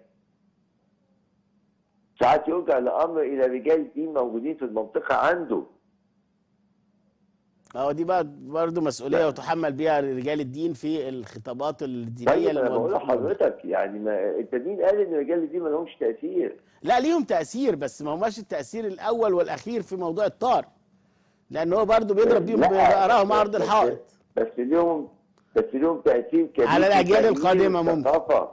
B: ساعات يرجع الامر الى رجال دين موجودين في المنطقه عنده
A: هو دي بقى برضه مسؤوليه
B: لا.
A: وتحمل بيها رجال الدين في الخطابات الدينيه
B: طيب
A: اللي
B: انا بقول
A: موجودة.
B: لحضرتك يعني ما انت مين قال ان رجال الدين ما لهمش تاثير؟
A: لا ليهم تاثير بس ما هماش التاثير الاول والاخير في موضوع الطار لان هو برضه بيضرب بيهم
B: لا،
A: بيقراهم
B: بس-
A: عرض
B: بس-
A: الحائط
B: بس ليهم بس ليهم تاثير كبير
A: على
B: في
A: الأجيال
B: تغيير
A: القادمة ممكن.
B: الثقافة.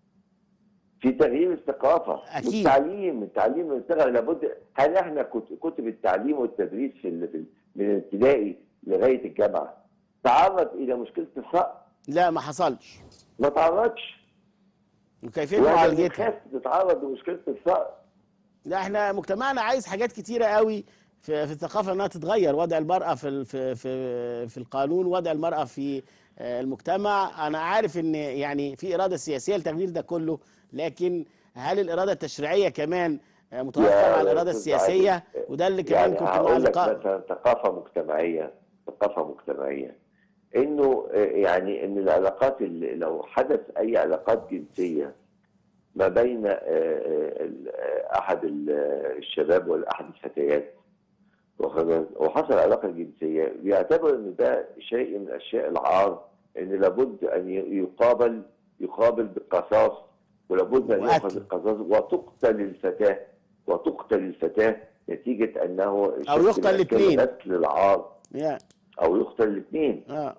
B: في تغيير الثقافه
A: أكيد.
B: والتعليم التعليم المستغل لابد هل احنا كت- كتب التعليم والتدريس في ال- في ال- من الابتدائي لغايه الجامعه تعرض الى مشكله الفقر
A: لا ما حصلش
B: ما تعرضش
A: وكيفيه
B: واحنا
A: معالجتها
B: بنخاف نتعرض لمشكله الفقر
A: لا احنا مجتمعنا عايز حاجات كتيره قوي في في الثقافه انها تتغير وضع المراه في ال- في في في القانون وضع المراه في آه، المجتمع انا عارف ان يعني في اراده سياسيه لتغيير ده كله لكن هل الاراده التشريعيه كمان آه، متوافقه
B: يا
A: مع الاراده
B: أستاذ
A: السياسيه
B: عادل،
A: وده اللي كمان
B: يعني
A: كنت
B: هقول لك
A: معلقه
B: مثلا ثقافه مجتمعيه ثقافه مجتمعيه انه آه، يعني ان العلاقات اللي لو حدث اي علاقات جنسيه ما بين آه، آه، ال- آه، احد ال- آه، الشباب واحد الفتيات واخد بالك؟ وحصل علاقه جنسيه بيعتبر ان ده شيء من اشياء العار ان لابد ان ي- يقابل يقابل بالقصاص ولابد ان
A: وقتل.
B: يؤخذ القصاص وتقتل الفتاه وتقتل الفتاه نتيجه انه شكل
A: يقتل
B: من أشكال
A: الاتنين.
B: غسل العار
A: يا
B: او يقتل الاثنين
A: اه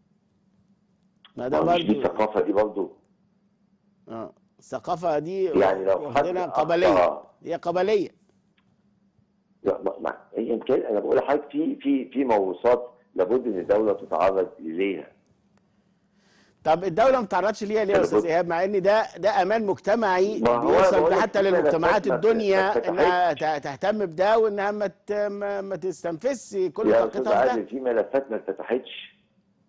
A: ما ده
B: مش دي
A: برضه
B: الثقافه دي برضه
A: اه الثقافه دي
B: يعني لو حد
A: واخدينها قبليه
B: أخطأ-
A: هي قبليه
B: لا، ما- ما- ايا كان انا بقول لحضرتك في في في موروثات لابد ان الدوله تتعرض اليها
A: طب الدولة ما تعرضش ليها ليه يا
B: أنا
A: استاذ
B: بص-
A: ايهاب مع ان ده ده امان مجتمعي
B: ما هو
A: بيوصل
B: بقول لك
A: حتى
B: في
A: للمجتمعات
B: ملفات ما-
A: الدنيا
B: ما
A: انها ت- تهتم بده وانها ما ت- ما, ما تستنفذش كل
B: يا استاذ
A: طاقتها في
B: عادل
A: ده
B: في ملفات ما اتفتحتش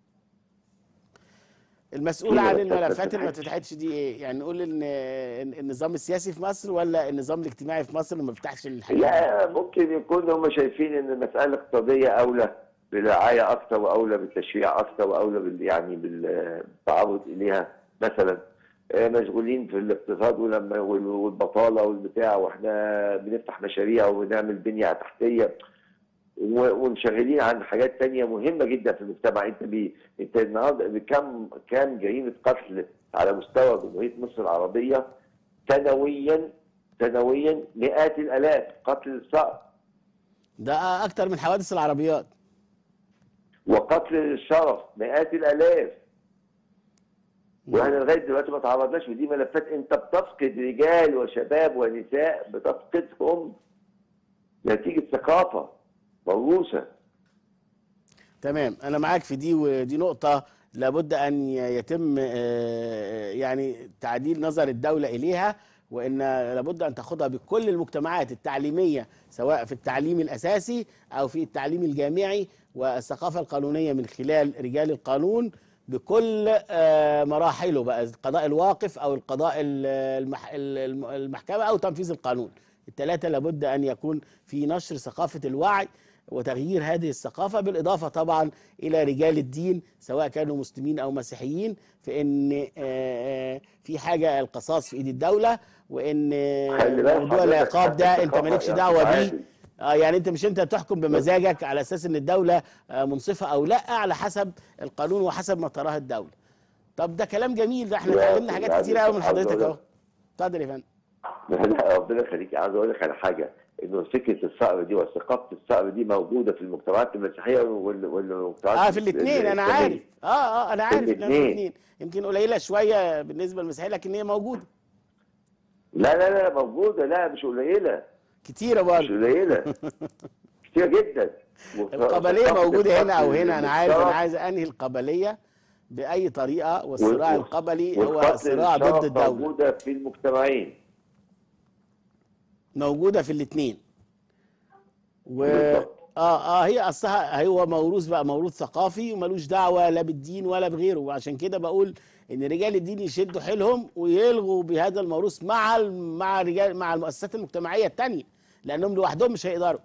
A: المسؤول
B: في
A: عن
B: ملفات ما
A: الملفات اللي ما
B: اتفتحتش.
A: اتفتحتش دي ايه؟ يعني نقول ان إن النظام السياسي في مصر ولا النظام الاجتماعي في مصر اللي ما بيفتحش الحاجات دي؟
B: لا ممكن يكون هم شايفين ان المساله الاقتصاديه اولى بالرعايه اكثر واولى بالتشريع اكثر واولى بال يعني بالتعرض اليها مثلا آه، مشغولين في الاقتصاد ولما وال- والبطاله والبتاع واحنا بنفتح مشاريع وبنعمل بنيه تحتيه و- ومنشغلين عن حاجات تانية مهمة جدا في المجتمع انت بي انت النهارده بكم كام جريمة قتل على مستوى جمهورية مصر العربية سنويا سنويا مئات الالاف قتل الصقر
A: ده اكتر من حوادث العربيات
B: وقتل الشرف مئات الالاف واحنا لغايه دلوقتي ما تعرضناش ودي ملفات انت بتفقد رجال وشباب ونساء بتفقدهم نتيجه ثقافه موروثه
A: تمام انا معاك في دي ودي نقطة لابد ان يتم آه، يعني تعديل نظر الدولة اليها وان لابد ان تاخدها بكل المجتمعات التعليمية سواء في التعليم الاساسي او في التعليم الجامعي والثقافة القانونية من خلال رجال القانون بكل آه، مراحله بقى القضاء الواقف او القضاء ال- المح- الم- المحكمة او تنفيذ القانون الثلاثة لابد ان يكون في نشر ثقافة الوعي وتغيير هذه الثقافة بالإضافة طبعا إلى رجال الدين سواء كانوا مسلمين أو مسيحيين في إن آه، آه، في حاجة القصاص في إيد الدولة وإن آه،
B: خلي بالك
A: موضوع
B: حضرتك
A: العقاب ده
B: حتى
A: أنت
B: الثقافة
A: مالكش
B: يا
A: دعوة
B: أستاذ
A: بيه
B: عادل.
A: اه يعني انت مش انت تحكم بمزاجك على اساس ان الدوله آه، منصفه او لا على حسب القانون وحسب ما تراه الدوله طب ده كلام جميل ده احنا
B: يا
A: اتعلمنا حاجات
B: أستاذ
A: كتير قوي من
B: عادل،
A: حضرتك
B: عاوز
A: اهو
B: أقول
A: اتفضل يا فندم
B: لا ربنا يخليك عايز اقول لك على حاجه انه فكره الصقر دي وثقافه الصقر دي موجوده في المجتمعات المسيحيه وال- والمجتمعات
A: اه في الاثنين انا
B: الإسلامية.
A: عارف اه اه انا عارف انها في
B: الاتنين.
A: الاثنين يمكن قليله شويه بالنسبه للمسيحيه لكن هي موجوده
B: لا لا لا موجوده لا مش قليله
A: كتيره
B: مش
A: برضه
B: قليله كتير جدا
A: القبليه
B: ثقافة
A: موجوده هنا او
B: القتل
A: هنا انا عارف انا
B: المشترك
A: عايز انهي القبليه باي طريقه والصراع
B: وال-
A: القبلي هو
B: والقتل
A: صراع ضد
B: المشترك
A: الدوله
B: موجوده في المجتمعين
A: موجوده في الاثنين و
B: بالظبط.
A: اه اه هي اصلها هو موروث بقى موروث ثقافي وملوش دعوه لا بالدين ولا بغيره وعشان كده بقول ان رجال الدين يشدوا حيلهم ويلغوا بهذا الموروث مع ال- مع رجال مع المؤسسات المجتمعيه الثانيه لانهم لوحدهم مش هيقدروا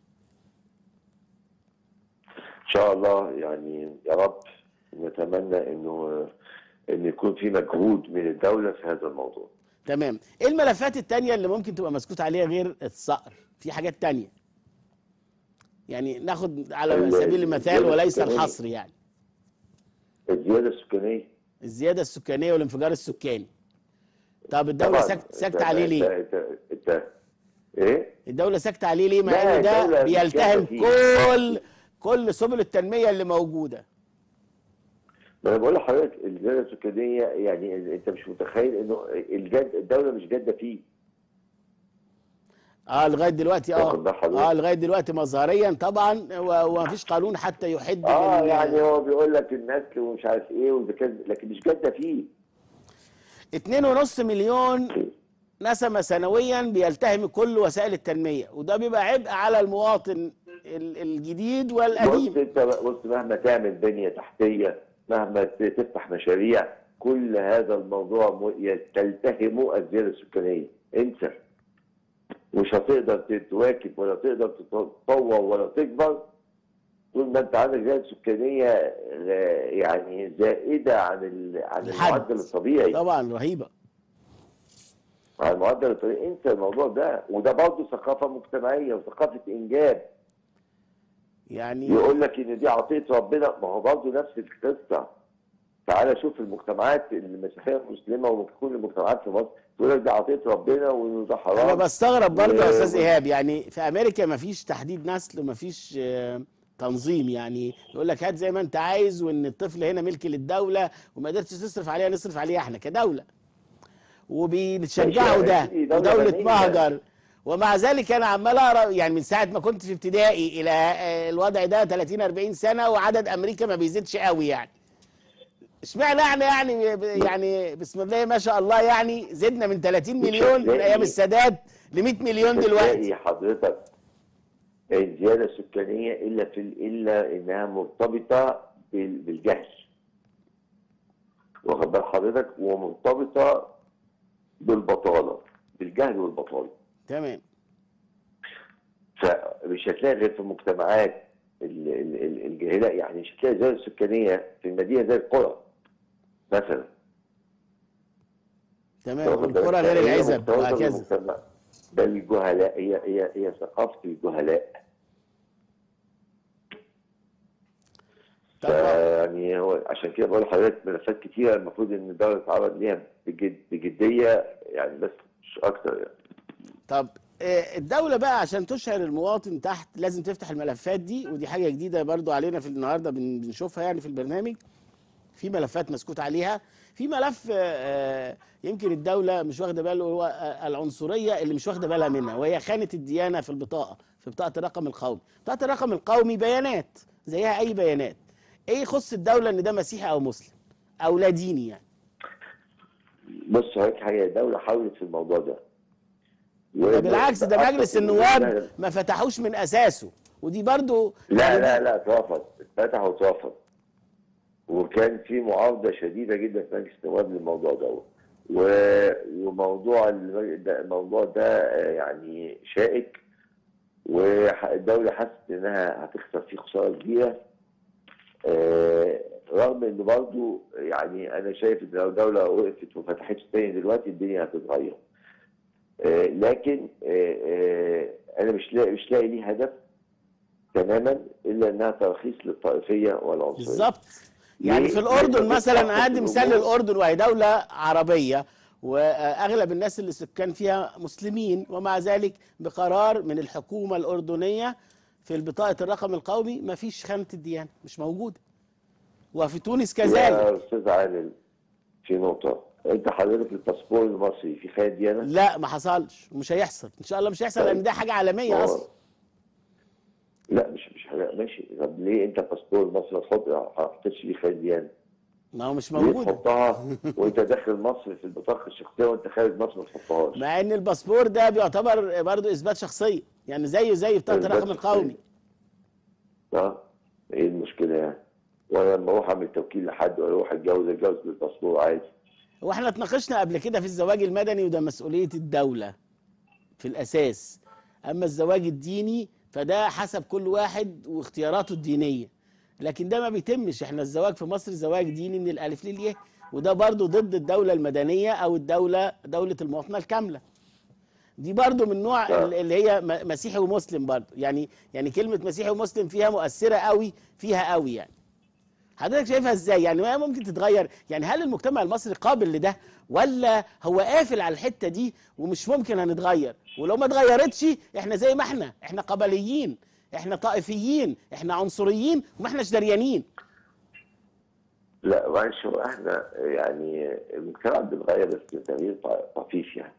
B: ان شاء الله يعني يا رب نتمنى انه ان يكون في مجهود من الدوله في هذا الموضوع
A: تمام ايه الملفات التانية اللي ممكن تبقى مسكوت عليها غير الصقر في حاجات تانية يعني ناخد على
B: ال-
A: سبيل المثال
B: الزيادة
A: وليس
B: السكانية.
A: الحصر يعني
B: الزياده السكانيه
A: الزيادة السكانية والانفجار السكاني طب الدولة
B: طبعاً.
A: سكت سكت
B: أنت-
A: عليه
B: أنت-
A: ليه
B: انت انت ايه
A: الدولة سكت عليه ليه مع
B: لا،
A: ان ده
B: الدولة مش
A: بيلتهم
B: جادة فيه.
A: كل كل سبل التنمية اللي موجودة
B: ما انا بقول لحضرتك الزياده السكانيه يعني انت مش متخيل انه الجد الدوله مش جاده فيه
A: اه لغاية دلوقتي اه
B: واخد بال حضرتك؟
A: اه لغاية دلوقتي مظهريا طبعا و- ومفيش قانون حتى يحد
B: اه
A: بال-
B: يعني هو بيقول لك النسل ومش عارف ايه وده كده لكن مش جاده فيه
A: اتنين ونص مليون نسمة سنويا بيلتهم كل وسائل التنمية وده بيبقى عبء على المواطن ال- الجديد
B: بص
A: والقديم
B: انت بص مهما تعمل بنيه تحتيه مهما ت- تفتح مشاريع كل هذا الموضوع م- تلتهمه الزياده السكانيه انسى مش هتقدر تواكب ولا تقدر تتطور ولا تكبر طول ما انت عندك زياده سكانيه آه، يعني زائده عن ال- عن
A: الحد.
B: المعدل الطبيعي
A: طبعا رهيبة
B: عن المعدل الطبيعي انسى الموضوع ده وده برضه ثقافه مجتمعيه وثقافه انجاب
A: يعني
B: يقول لك ان دي عطيه ربنا ما هو برضه نفس القصه تعالى شوف المجتمعات المسيحيه المسلمه وكل المجتمعات في مصر تقول لك دي عطيه ربنا وانه ده
A: انا
B: حرام
A: بستغرب برضه يا
B: و-
A: استاذ
B: و-
A: ايهاب يعني في امريكا ما فيش تحديد نسل وما فيش آه، تنظيم يعني يقول لك هات زي ما انت عايز وان الطفل هنا ملك للدوله وما قدرتش تصرف عليها نصرف عليها احنا كدوله وبيشجعوا
B: ماشي
A: ده
B: يا سيدي، دولة
A: ودوله
B: غنية.
A: مهجر ومع ذلك انا عمال اقرا يعني من ساعه ما كنت في ابتدائي الى آه، الوضع ده 30 40 سنه وعدد امريكا ما بيزيدش قوي يعني اشمعنى احنا يعني يعني بسم الله ما شاء الله يعني زدنا من 30
B: مش
A: مليون من
B: هتلاقي-
A: ايام السادات ل 100 مليون
B: مش
A: دلوقتي
B: هتلاقي حضرتك الزياده السكانيه الا في الا انها مرتبطه بال- بالجهل واخد بال حضرتك ومرتبطه بالبطاله بالجهل والبطاله
A: تمام
B: فمش هتلاقي غير في مجتمعات ال- ال- ال- الجاهله يعني مش هتلاقي زي السكانيه في المدينه زي القرى مثلا
A: تمام
B: واخد بالك؟
A: والقرى غير
B: هي
A: العزب
B: مرتبطة
A: وهكذا
B: بالمجتمع. ده الجهلاء هي هي هي ثقافه الجهلاء
A: طب
B: يعني هو عشان كده بقول لحضرتك ملفات كتيره المفروض ان الدوله تتعرض ليها بجد بجديه يعني بس مش اكتر يعني
A: طب آه، الدولة بقى عشان تشعر المواطن تحت لازم تفتح الملفات دي ودي حاجة جديدة برضو علينا في النهاردة بن- بنشوفها يعني في البرنامج في ملفات مسكوت عليها في ملف آه، يمكن الدولة مش واخدة باله هو آه، العنصرية اللي مش واخدة بالها منها وهي خانة الديانة في البطاقة في بطاقة الرقم القومي بطاقة الرقم القومي بيانات زيها أي بيانات إيه يخص الدولة إن ده مسيحي أو مسلم أو لا ديني يعني
B: بص هيك حاجه الدوله حاولت في الموضوع ده
A: ده بالعكس ده
B: أكتر
A: مجلس
B: من
A: النواب
B: ده-
A: ما فتحوش من أساسه ودي برضو
B: لا
A: يعني
B: لا لا اترفض اتفتح واترفض وكان في معارضه شديده جدا في مجلس النواب للموضوع ده و- وموضوع الم- ده- الموضوع ده آه، يعني شائك والدوله حست انها هتخسر فيه خساره كبيره آه، رغم ان برضه يعني انا شايف ان لو الدوله وقفت وما فتحتش تاني دلوقتي الدنيا هتتغير آه، لكن آه، آه، انا مش لاقي مش لاقي ليه هدف تماما الا انها ترخيص للطائفيه والعنصريه
A: بالظبط يعني
B: ليه؟
A: في الاردن
B: لأنه
A: مثلا
B: بتحصل
A: ادي مثال
B: الأمور.
A: للاردن وهي دوله عربيه واغلب الناس اللي سكان فيها مسلمين ومع ذلك بقرار من الحكومه الاردنيه في بطاقه الرقم القومي ما فيش خانه الديانه مش موجوده وفي تونس كذلك
B: يا استاذ عادل في نقطه انت حضرتك الباسبور المصري في خيال ديانه
A: لا ما حصلش ومش هيحصل ان شاء الله مش هيحصل لان ده حاجه عالميه
B: هو-
A: اصلا
B: لا مش مش حاجة ماشي طب ليه انت الباسبور المصري ما تحط ما حطيتش فيه خيال ديانه
A: ما هو مش
B: ليه
A: موجوده
B: تحطها وانت داخل مصر في البطاقه الشخصيه وانت خارج مصر ما تحطهاش
A: مع ان الباسبور ده بيعتبر برضه اثبات شخصيه يعني زيه زي بطاقه
B: إثبات
A: الرقم
B: شخصية.
A: القومي
B: اه ايه المشكله يعني وانا لما اروح اعمل توكيل لحد ولا اروح اتجوز اتجوز بالباسبور عادي
A: هو احنا اتناقشنا قبل كده في الزواج المدني وده مسؤولية الدولة في الأساس أما الزواج الديني فده حسب كل واحد واختياراته الدينية لكن ده ما بيتمش احنا الزواج في مصر زواج ديني من الألف للياء وده برضو ضد الدولة المدنية أو الدولة دولة المواطنة الكاملة دي برضو من نوع
B: آه.
A: ال- اللي هي م- مسيحي ومسلم برضو يعني يعني كلمة مسيحي ومسلم فيها مؤثرة قوي فيها قوي يعني حضرتك شايفها ازاي يعني ما ممكن تتغير يعني هل المجتمع المصري قابل لده ولا هو قافل على الحته دي ومش ممكن هنتغير ولو ما اتغيرتش احنا زي ما احنا احنا قبليين احنا طائفيين احنا عنصريين وما احناش دريانين
B: لا معلش هو احنا يعني المجتمع بيتغير بس تغيير ط- طفيف يعني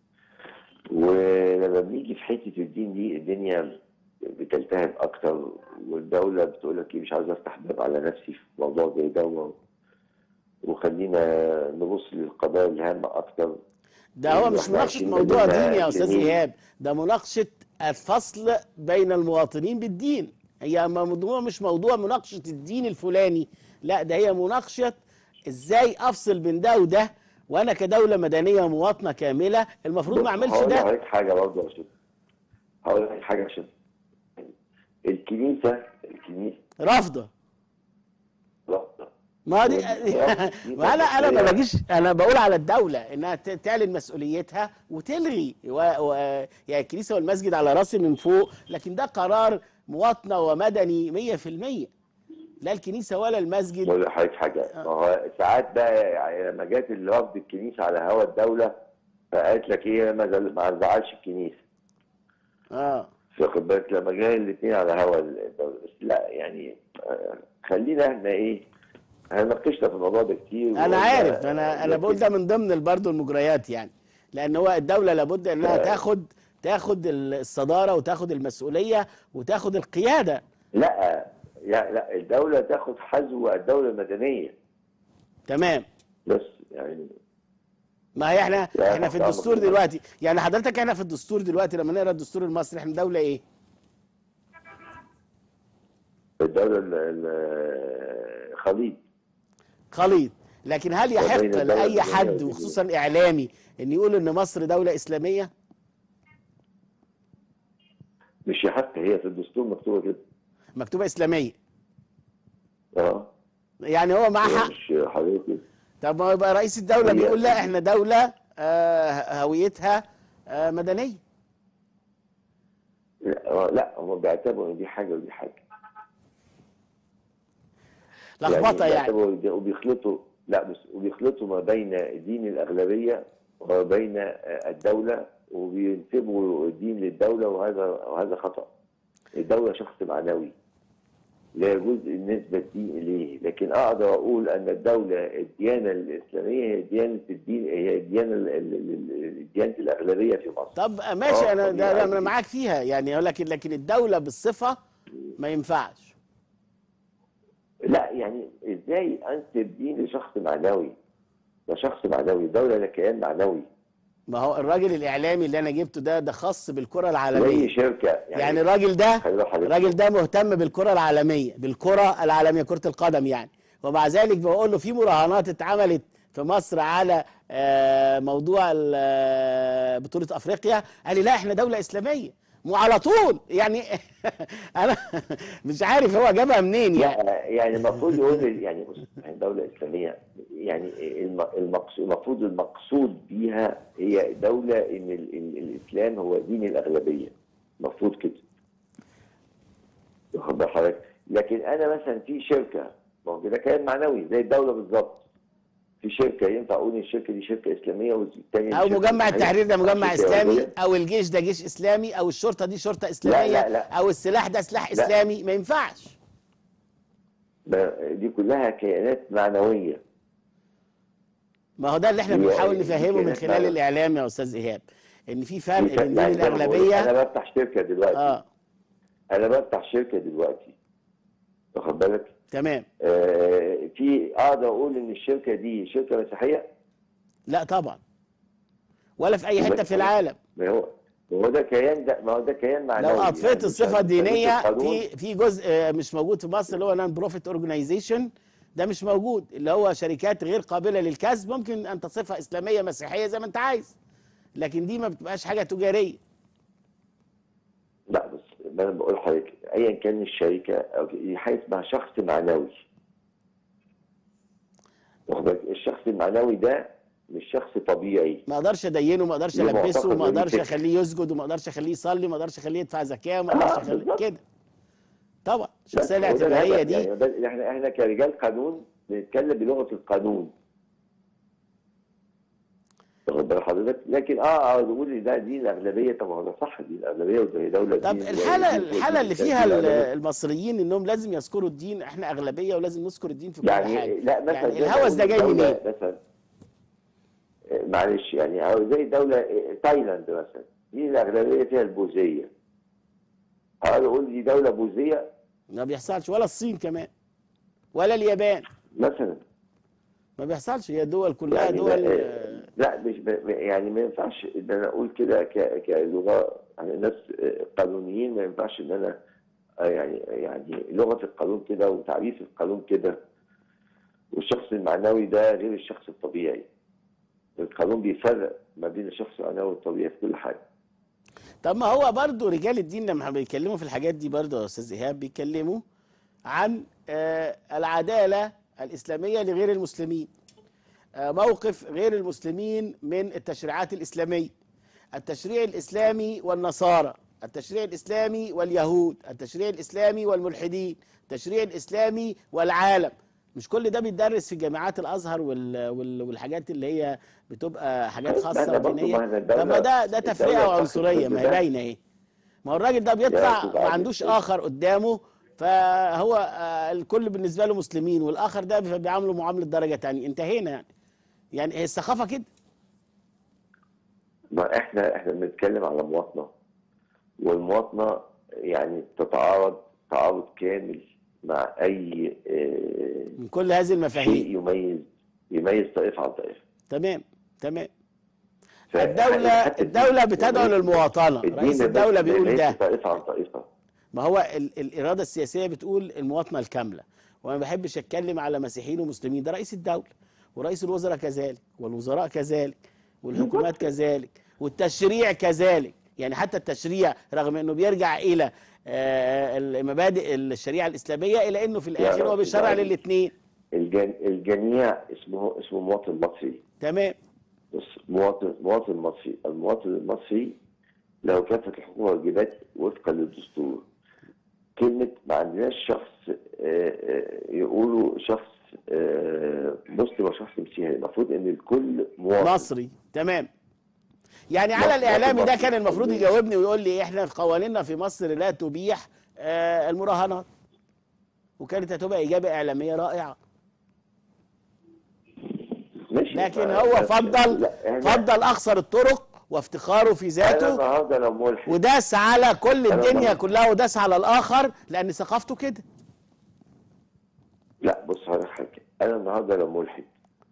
B: ولما بنيجي في حته الدين دي الدنيا بتلتهب اكتر والدوله بتقول لك ايه مش عاوز افتح باب على نفسي في موضوع زي ده و- وخلينا نبص للقضايا الهامه اكتر
A: ده هو
B: إحنا
A: مش مناقشه
B: عايشين
A: موضوع
B: مدينة
A: ديني يا استاذ
B: جميلة.
A: ايهاب ده مناقشه الفصل بين المواطنين بالدين هي موضوع مش موضوع مناقشه الدين الفلاني لا ده هي مناقشه ازاي افصل بين ده وده وانا كدوله مدنيه مواطنه كامله المفروض ما اعملش
B: هقول
A: ده
B: لحضرتك حاجه برضه عشان هقول لك حاجه عشان الكنيسه الكنيسه
A: رافضه
B: رافضة.
A: ما دي
B: بالظبط.
A: ما انا انا ما
B: هي-
A: باجيش انا بقول على الدوله انها ت- تعلن مسؤوليتها وتلغي و... و... يعني الكنيسه والمسجد على راسي من فوق لكن ده قرار مواطنه ومدني 100% لا الكنيسه ولا المسجد
B: بقول لحضرتك حاجه ما هو ساعات بقى يعني لما جت اللي رفض الكنيسه على هوا الدوله فقالت لك ايه ما زل- ما زعلش الكنيسه
A: اه
B: واخد بالك لما جاي الاثنين على هوا الدوله بس لا يعني آه، خلينا احنا ايه هنناقشنا في الموضوع ده كتير
A: انا
B: وقلنا-
A: عارف انا انا بقول
B: لكن-
A: ده من ضمن برضه المجريات يعني لان هو الدوله لابد انها
B: آه.
A: تاخد تاخد الصداره وتاخد المسؤوليه وتاخد القياده
B: لا يعني لا الدوله تاخد حذو الدوله المدنيه
A: تمام
B: بس يعني
A: ما هي احنا
B: لا،
A: احنا في
B: طبعاً.
A: الدستور دلوقتي يعني حضرتك احنا في الدستور دلوقتي لما نقرا الدستور المصري احنا دوله ايه؟
B: الدوله ال- ال- خليط
A: خليط لكن هل يحق
B: وبين الدولة
A: لاي
B: الإسلامية
A: حد
B: والدينية.
A: وخصوصا اعلامي ان يقول ان مصر دوله اسلاميه؟
B: مش يحق هي في الدستور مكتوبه كده
A: مكتوبه اسلاميه
B: اه
A: يعني هو معاه حق
B: مش حضرتك
A: طب ما يبقى رئيس الدوله
B: هي-
A: بيقول لا احنا دوله آه، هويتها آه، مدنيه
B: لا آه، لا هم بيعتبروا ان دي حاجه ودي حاجه
A: لخبطه يعني
B: بيعتبروا دي- وبيخلطوا لا بس وبيخلطوا ما بين دين الاغلبيه وما بين آه، الدوله وبينسبوا الدين للدوله وهذا وهذا خطا الدوله شخص معنوي لا يجوز النسبة الدين إليه لكن أقدر أقول أن الدولة الديانة الإسلامية هي ديانة الدين هي الديانة ال- ال- ال- ديانة الأغلبية في مصر
A: طب ماشي
B: آه،
A: انا ده
B: طبيعي.
A: ده انا معاك فيها يعني لكن لكن الدوله بالصفه ما ينفعش
B: لا يعني إزاي أنسب دين لشخص معنوي ده شخص معنوي الدولة ده كيان معنوي
A: ما هو الراجل الاعلامي اللي انا جبته ده ده خاص بالكره
B: زي
A: العالميه
B: شركة
A: يعني
B: يعني
A: الراجل ده
B: خلي بالك حضرتك.
A: الراجل ده مهتم بالكره العالميه بالكره العالميه كره القدم يعني ومع ذلك بقول له في مراهنات اتعملت في مصر على آه، موضوع ال- آه، بطوله افريقيا قال لي لا احنا دوله اسلاميه مو على طول يعني انا مش عارف هو جابها منين يعني
B: لا يعني المفروض يقول يعني بص يعني دولة إسلامية يعني الم- المقصود المفروض المقصود بيها هي دولة إن ال- ال- الإسلام هو دين الأغلبية المفروض كده واخد بال حضرتك لكن أنا مثلا في شركة ما هو ده كيان معنوي زي الدولة بالظبط في شركة ينفع أقول إن الشركة دي شركة إسلامية والتانية
A: او
B: شركة
A: مجمع
B: مسيحية.
A: التحرير ده مجمع
B: شركة
A: اسلامي
B: يهودية.
A: او الجيش ده جيش اسلامي او الشرطه دي شرطه اسلاميه
B: لا، لا.
A: او السلاح ده سلاح
B: لا.
A: اسلامي ما ينفعش
B: ما- دي كلها كيانات معنوية
A: ما هو ده اللي احنا
B: هي-
A: بنحاول
B: دي
A: نفهمه من
B: كانت
A: خلال
B: معنى.
A: الاعلام يا استاذ ايهاب ان في فرق
B: يعني
A: بين دين
B: زي ما بقول،
A: الاغلبيه
B: أنا بفتح شركة دلوقتي
A: اه
B: انا بفتح شركه دلوقتي واخد بالك
A: تمام
B: آه في اقدر اقول ان الشركه دي شركه مسيحيه
A: لا طبعا ولا في اي حته في
B: مسيحية.
A: العالم
B: ما هو ما هو ده كيان ده ما هو ده كيان معنوي
A: لو اضفيت
B: يعني
A: الصفه
B: مش
A: الدينيه
B: القانون.
A: في في جزء آه، مش موجود في مصر اللي هو نون بروفيت اورجانيزيشن ده مش موجود اللي هو شركات غير قابله للكسب ممكن ان تصفها اسلاميه مسيحيه زي ما انت عايز لكن دي ما بتبقاش حاجه تجاريه
B: لا بس ما انا بقول لحضرتك ايا كان الشركه او دي حاجه اسمها شخص معنوي واخد بالك الشخص المعنوي ده مش شخص طبيعي
A: ما اقدرش ادينه ما اقدرش
B: له
A: البسه
B: معتقد
A: ما
B: وليه
A: اقدرش
B: فكر.
A: اخليه يسجد وما اقدرش اخليه يصلي ما اقدرش اخليه يدفع زكاه وما اقدرش
B: آه،
A: اخليه
B: بالظبط.
A: كده طبعا
B: بس
A: الشخصيه
B: هو ده
A: الاعتباريه
B: الهدف.
A: دي
B: يعني ده احنا احنا كرجال قانون بنتكلم بلغه القانون واخد بال حضرتك لكن اه اه نقول ان ده دين الاغلبيه طب هو ده صح دين الاغلبيه وزي دوله
A: طب
B: دين-
A: الحاله
B: دين-
A: الحاله اللي
B: دين-
A: فيها
B: دين
A: ال-
B: الأغلبية.
A: المصريين انهم لازم يذكروا الدين احنا اغلبيه ولازم نذكر الدين في كل
B: يعني
A: حاجه
B: لا مثلا
A: يعني
B: زي ما
A: الهوس ده
B: أقول
A: جاي منين؟
B: دولة مثلا آه، معلش يعني أو زي دولة آه، تايلاند مثلا دي الأغلبية فيها البوذية أقعد أقول دي دولة بوذية
A: ما بيحصلش ولا الصين كمان ولا اليابان
B: مثلا
A: ما بيحصلش هي دول كلها
B: يعني
A: دول
B: ما-
A: آه،
B: لا مش ب- يعني ما ينفعش ان انا اقول كده ك- كلغه يعني الناس قانونيين ما ينفعش ان انا آه، يعني يعني لغه القانون كده وتعريف القانون كده والشخص المعنوي ده غير الشخص الطبيعي القانون بيفرق ما بين الشخص المعنوي والطبيعي في كل حاجه
A: طب ما هو برضو رجال الدين لما بيتكلموا في الحاجات دي برضو يا استاذ ايهاب بيتكلموا عن آه، العداله الاسلاميه لغير المسلمين آه، موقف غير المسلمين من التشريعات الاسلاميه التشريع الاسلامي والنصارى التشريع الاسلامي واليهود التشريع الاسلامي والملحدين التشريع الاسلامي والعالم مش كل ده بيتدرس في جامعات الازهر وال... وال... والحاجات اللي هي بتبقى حاجات
B: طيب،
A: خاصه
B: ما إحنا برضو
A: ودينيه
B: ما إحنا
A: طب ما
B: الدولة-
A: ده ده
B: الدولة
A: تفرقه
B: بتاخد
A: وعنصريه ما هي
B: ده.
A: باينه ايه ما هو الراجل ده بيطلع
B: يا أستاذ
A: ما
B: عادل،
A: عندوش
B: أستاذ.
A: اخر قدامه فهو آه، الكل بالنسبه له مسلمين والاخر ده بيعامله معامله درجه تانية انتهينا يعني يعني هي الثقافه كده
B: ما احنا احنا بنتكلم على مواطنه والمواطنه يعني تتعارض تعارض كامل مع اي آه،
A: من كل هذه المفاهيم
B: شيء يميز يميز طائفه عن طائفه
A: تمام تمام
B: ف-
A: الدولة
B: حتى
A: الدولة
B: الدين-
A: بتدعو للمواطنة
B: الدين
A: رئيس
B: ما
A: الدولة
B: بيميزش
A: بيقول ده
B: طائفه عن طائفه
A: ما هو ال الإرادة السياسية بتقول المواطنة الكاملة وما بحبش أتكلم على مسيحيين ومسلمين ده رئيس الدولة ورئيس الوزراء كذلك والوزراء كذلك والحكومات كذلك والتشريع كذلك يعني حتى التشريع رغم انه بيرجع الى آه، المبادئ الشريعه الاسلاميه الا انه في الاخر هو بيشرع
B: يعني-
A: للاثنين
B: الجن... الجميع اسمه اسمه مواطن مصري
A: تمام
B: بس مواطن مواطن مصري المواطن المصري له كافة الحقوق والواجبات وفقا للدستور كلمة ما عندناش شخص آه، آه، يقولوا شخص آه، مسلم وشخص مسيحي المفروض ان الكل مواطن
A: مصري تمام يعني على
B: مصر-
A: الاعلامي ده
B: مصر.
A: كان المفروض يجاوبني ويقول لي احنا في قوانيننا في مصر لا تبيح آه، المراهنات وكانت هتبقى اجابه اعلاميه رائعه
B: ماشي
A: لكن
B: ما-
A: هو
B: ما-
A: فضل
B: لا، إحنا-
A: فضل اخسر الطرق وافتخاره في
B: انا
A: ذاته
B: النهارده لو ملحد
A: وداس على كل
B: أنا
A: الدنيا
B: برضه.
A: كلها وداس على الاخر لان ثقافته كده
B: لا بص هقول لك حاجه انا النهارده لو ملحد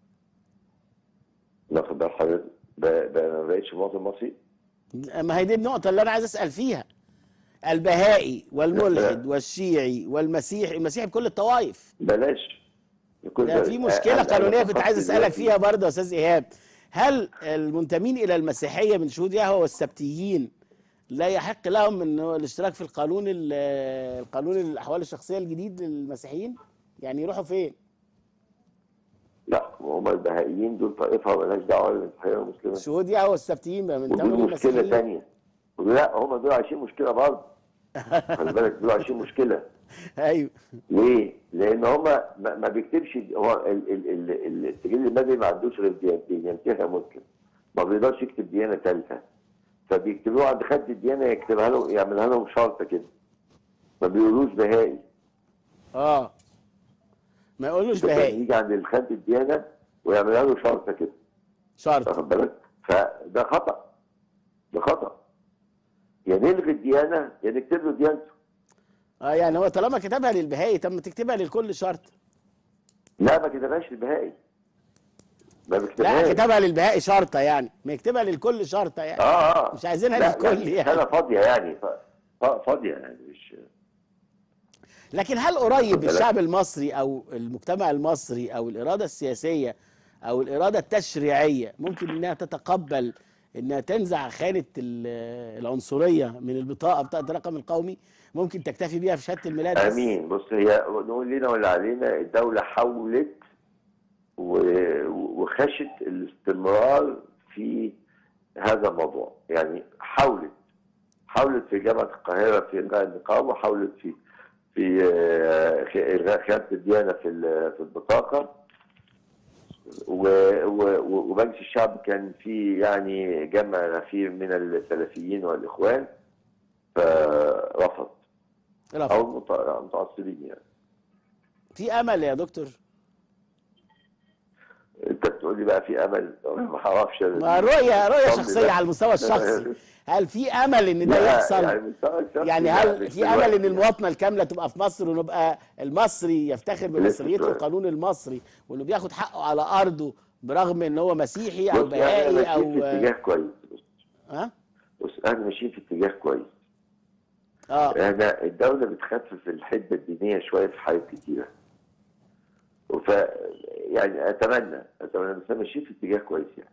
B: واخد بال حضرتك ب- ب- ما بقتش مواطن مصري
A: ما هي دي النقطه اللي انا عايز اسال فيها البهائي والملحد والشيعي والمسيحي المسيحي بكل الطوائف
B: بلاش يكون
A: ده في مشكله
B: أنا- أنا
A: قانونيه كنت
B: فكرت
A: عايز اسالك
B: دلوقتي-
A: فيها برضه يا استاذ ايهاب هل المنتمين الى المسيحيه من شهود يهوه والسبتيين لا يحق لهم انه الاشتراك في القانون ال- القانون الاحوال الشخصيه الجديد للمسيحيين يعني يروحوا فين
B: لا هم البهائيين دول طائفه مالهاش دعوه بالمسيحيه والمسلمين
A: شهود يهوه والسبتيين بقى من
B: ودول
A: تمام
B: مشكله
A: المسيحيين
B: ثانيه لا هم دول عايشين مشكله برضه خلي بالك دول عايشين مشكله
A: ايوه
B: ليه؟ لان هم ما ما بيكتبش هو ال- ال- ال- ال- السجل المدني ما عندوش غير ديانتين ينتهي مسلم ما بيقدرش يكتب ديانه ثالثه فبيكتبوه عند خد الديانه يكتبها لهم يعملها لهم شرطه كده ما بيقولوش بهائي
A: اه ما يقولوش
B: كان
A: بهائي
B: يجي عند الخد الديانه ويعملها له شرطه كده
A: شرط
B: واخد بالك؟ فده خطا ده خطا يا نلغي الديانه يا نكتب له ديانته
A: اه يعني هو طالما كتبها للبهائي طب ما تكتبها للكل شرط
B: لا ما كتبهاش البهائي ما
A: لا
B: بيكتبهاش
A: كتبها للبهائي شرطه يعني ما يكتبها للكل شرطه يعني
B: اه اه
A: مش عايزينها
B: لا،
A: للكل يعني.
B: انا فاضيه يعني ف... ف- فاضيه يعني مش
A: لكن هل قريب
B: بالك.
A: الشعب المصري او المجتمع المصري او الاراده السياسيه او الاراده التشريعيه ممكن انها تتقبل انها تنزع خانه ال- العنصريه من البطاقه بطاقه الرقم القومي ممكن تكتفي بيها في شهاده الميلاد بس.
B: امين بص هي نقول لنا ولا علينا الدوله حاولت و- وخشت الاستمرار في هذا الموضوع يعني حاولت حاولت في جامعه القاهره في الغاء النقاب وحاولت في في آه، خ- الغاء خيانه الديانه في ال- في البطاقه و- و- ومجلس الشعب كان فيه يعني جمع غفير من السلفيين والاخوان فرفض
A: رفض.
B: او المت- المتعصبين يعني
A: في امل يا دكتور
B: انت بتقول لي بقى في امل ما اعرفش
A: ما رؤيه رؤيه
B: صلي
A: شخصيه
B: بقى.
A: على المستوى الشخصي هل في امل ان ده
B: لا،
A: يحصل
B: يعني مستوى الشخصي
A: يعني
B: لا،
A: هل
B: مش
A: في امل
B: دلوقتي
A: ان المواطنه الكامله تبقى في مصر ونبقى المصري يفتخر بمصريته
B: شوية.
A: والقانون المصري وانه بياخد حقه على ارضه برغم ان هو مسيحي او
B: بص احنا
A: بهائي
B: ماشيين في
A: او
B: اتجاه كويس بص-
A: ها
B: بص احنا ماشيين في اتجاه كويس
A: اه
B: احنا الدوله بتخفف الحده الدينيه شويه في حاجات كتيره وف يعني اتمنى اتمنى بس احنا ماشيين في اتجاه كويس يعني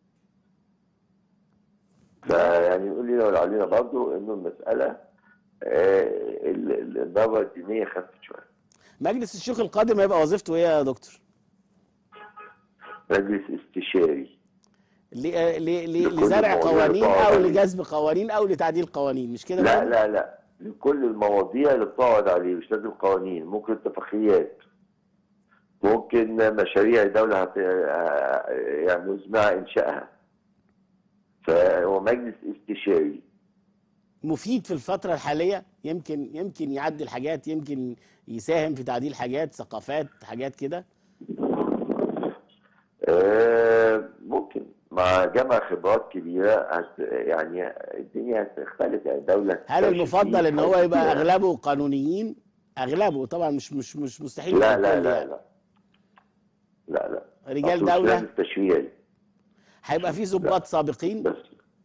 B: فيعني نقول لنا ولا علينا برضه انه المساله آه، ال- ال- الدوره الدينيه خفت شويه
A: مجلس الشيوخ القادم هيبقى وظيفته ايه يا دكتور؟
B: مجلس استشاري
A: ل- ل- ل-
B: لكل
A: لزرع
B: المواضيع
A: قوانين
B: اللي
A: او
B: بتقعد
A: لجذب قوانين او لتعديل قوانين مش كده
B: لا
A: برضه؟
B: لا لا لكل المواضيع اللي بتقعد عليه مش لازم قوانين ممكن اتفاقيات ممكن مشاريع الدولة هت... يعني مزمع إنشائها فهو مجلس استشاري
A: مفيد في الفتره الحاليه يمكن يمكن يعدل حاجات يمكن يساهم في تعديل حاجات ثقافات حاجات كده
B: آه، ممكن مع جمع خبرات كبيرة هت... يعني الدنيا هتختلف يعني الدولة
A: هل
B: هتكتشف
A: المفضل
B: فيه
A: ان هو
B: حاجات
A: يبقى
B: كتيرة.
A: اغلبه قانونيين اغلبه طبعا مش مش مش مستحيل
B: لا
A: يكون
B: لا
A: كل
B: لا
A: يعني.
B: لا لا لا
A: رجال
B: أصل مش
A: دولة
B: لازم تشريعي
A: هيبقى في ضباط سابقين
B: بس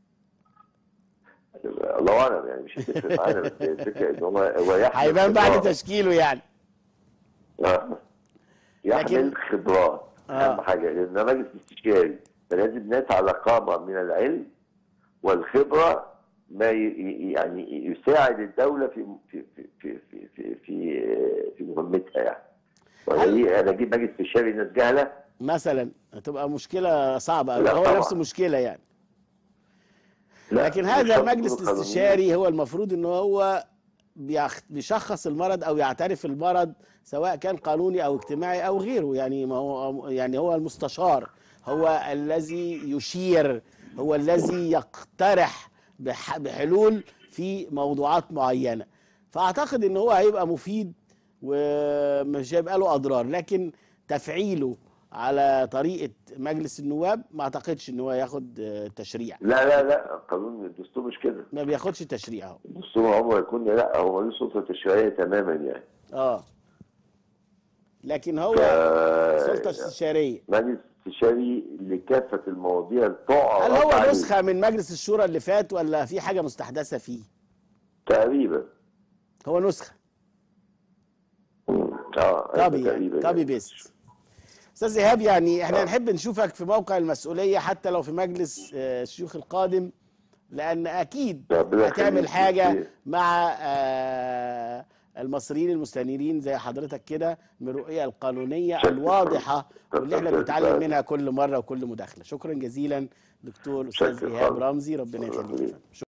B: الله اعلم يعني مش هتفرق معانا بس الفكره ان هو هو يحمل
A: هيبان بعد
B: خبرات.
A: تشكيله يعني
B: آه.
A: لكن-
B: يحمل خبرات
A: آه.
B: اهم حاجه لان مجلس استشاري فلازم ناس على قامه من العلم والخبره ما ي- يعني يساعد الدوله في في في في في في, في, في مهمتها يعني ولا
A: هل-
B: دي انا اجيب مجلس استشاري ناس جهله
A: مثلا هتبقى مشكله صعبه
B: لا
A: هو
B: طبعاً.
A: نفس مشكله يعني
B: لا،
A: لكن
B: مش
A: هذا
B: شرط
A: المجلس
B: يكونوا قانونيين.
A: الاستشاري هو المفروض ان هو بيخ- بيشخص المرض او يعترف المرض سواء كان قانوني او اجتماعي او غيره يعني ما هو يعني هو المستشار هو الذي يشير هو الذي يقترح بح- بحلول في موضوعات معينه فاعتقد ان هو هيبقى مفيد ومش هيبقى له اضرار لكن تفعيله على طريقه مجلس النواب ما اعتقدش ان هو ياخد آه، تشريع
B: لا لا لا قانون الدستور مش كده
A: ما بياخدش تشريع اهو
B: الدستور عمره يكون لا هو له سلطه تشريعيه تماما يعني
A: اه لكن هو
B: ف-
A: سلطه استشاريه
B: مجلس استشاري لكافه المواضيع اللي تعرض
A: هل هو
B: عليه.
A: نسخه من مجلس الشورى اللي فات ولا في حاجه مستحدثه فيه
B: تقريبا
A: هو نسخه
B: مم. اه
A: كابي
B: تقريبا
A: يعني كابي
B: يعني.
A: بيست استاذ ايهاب يعني احنا
B: آه.
A: نحب نشوفك في موقع المسؤوليه حتى لو في مجلس آه، الشيوخ القادم لان اكيد
B: ربنا
A: هتعمل
B: يخليك.
A: حاجه مع آه، المصريين المستنيرين زي حضرتك كده من الرؤيه القانونيه
B: شكراً.
A: الواضحه واللي احنا
B: شكراً.
A: بنتعلم منها كل مره وكل مداخله شكرا جزيلا دكتور استاذ
B: شكراً
A: ايهاب
B: خالص.
A: رمزي ربنا
B: شكراً
A: يخليك يا
B: ليك.
A: فندم.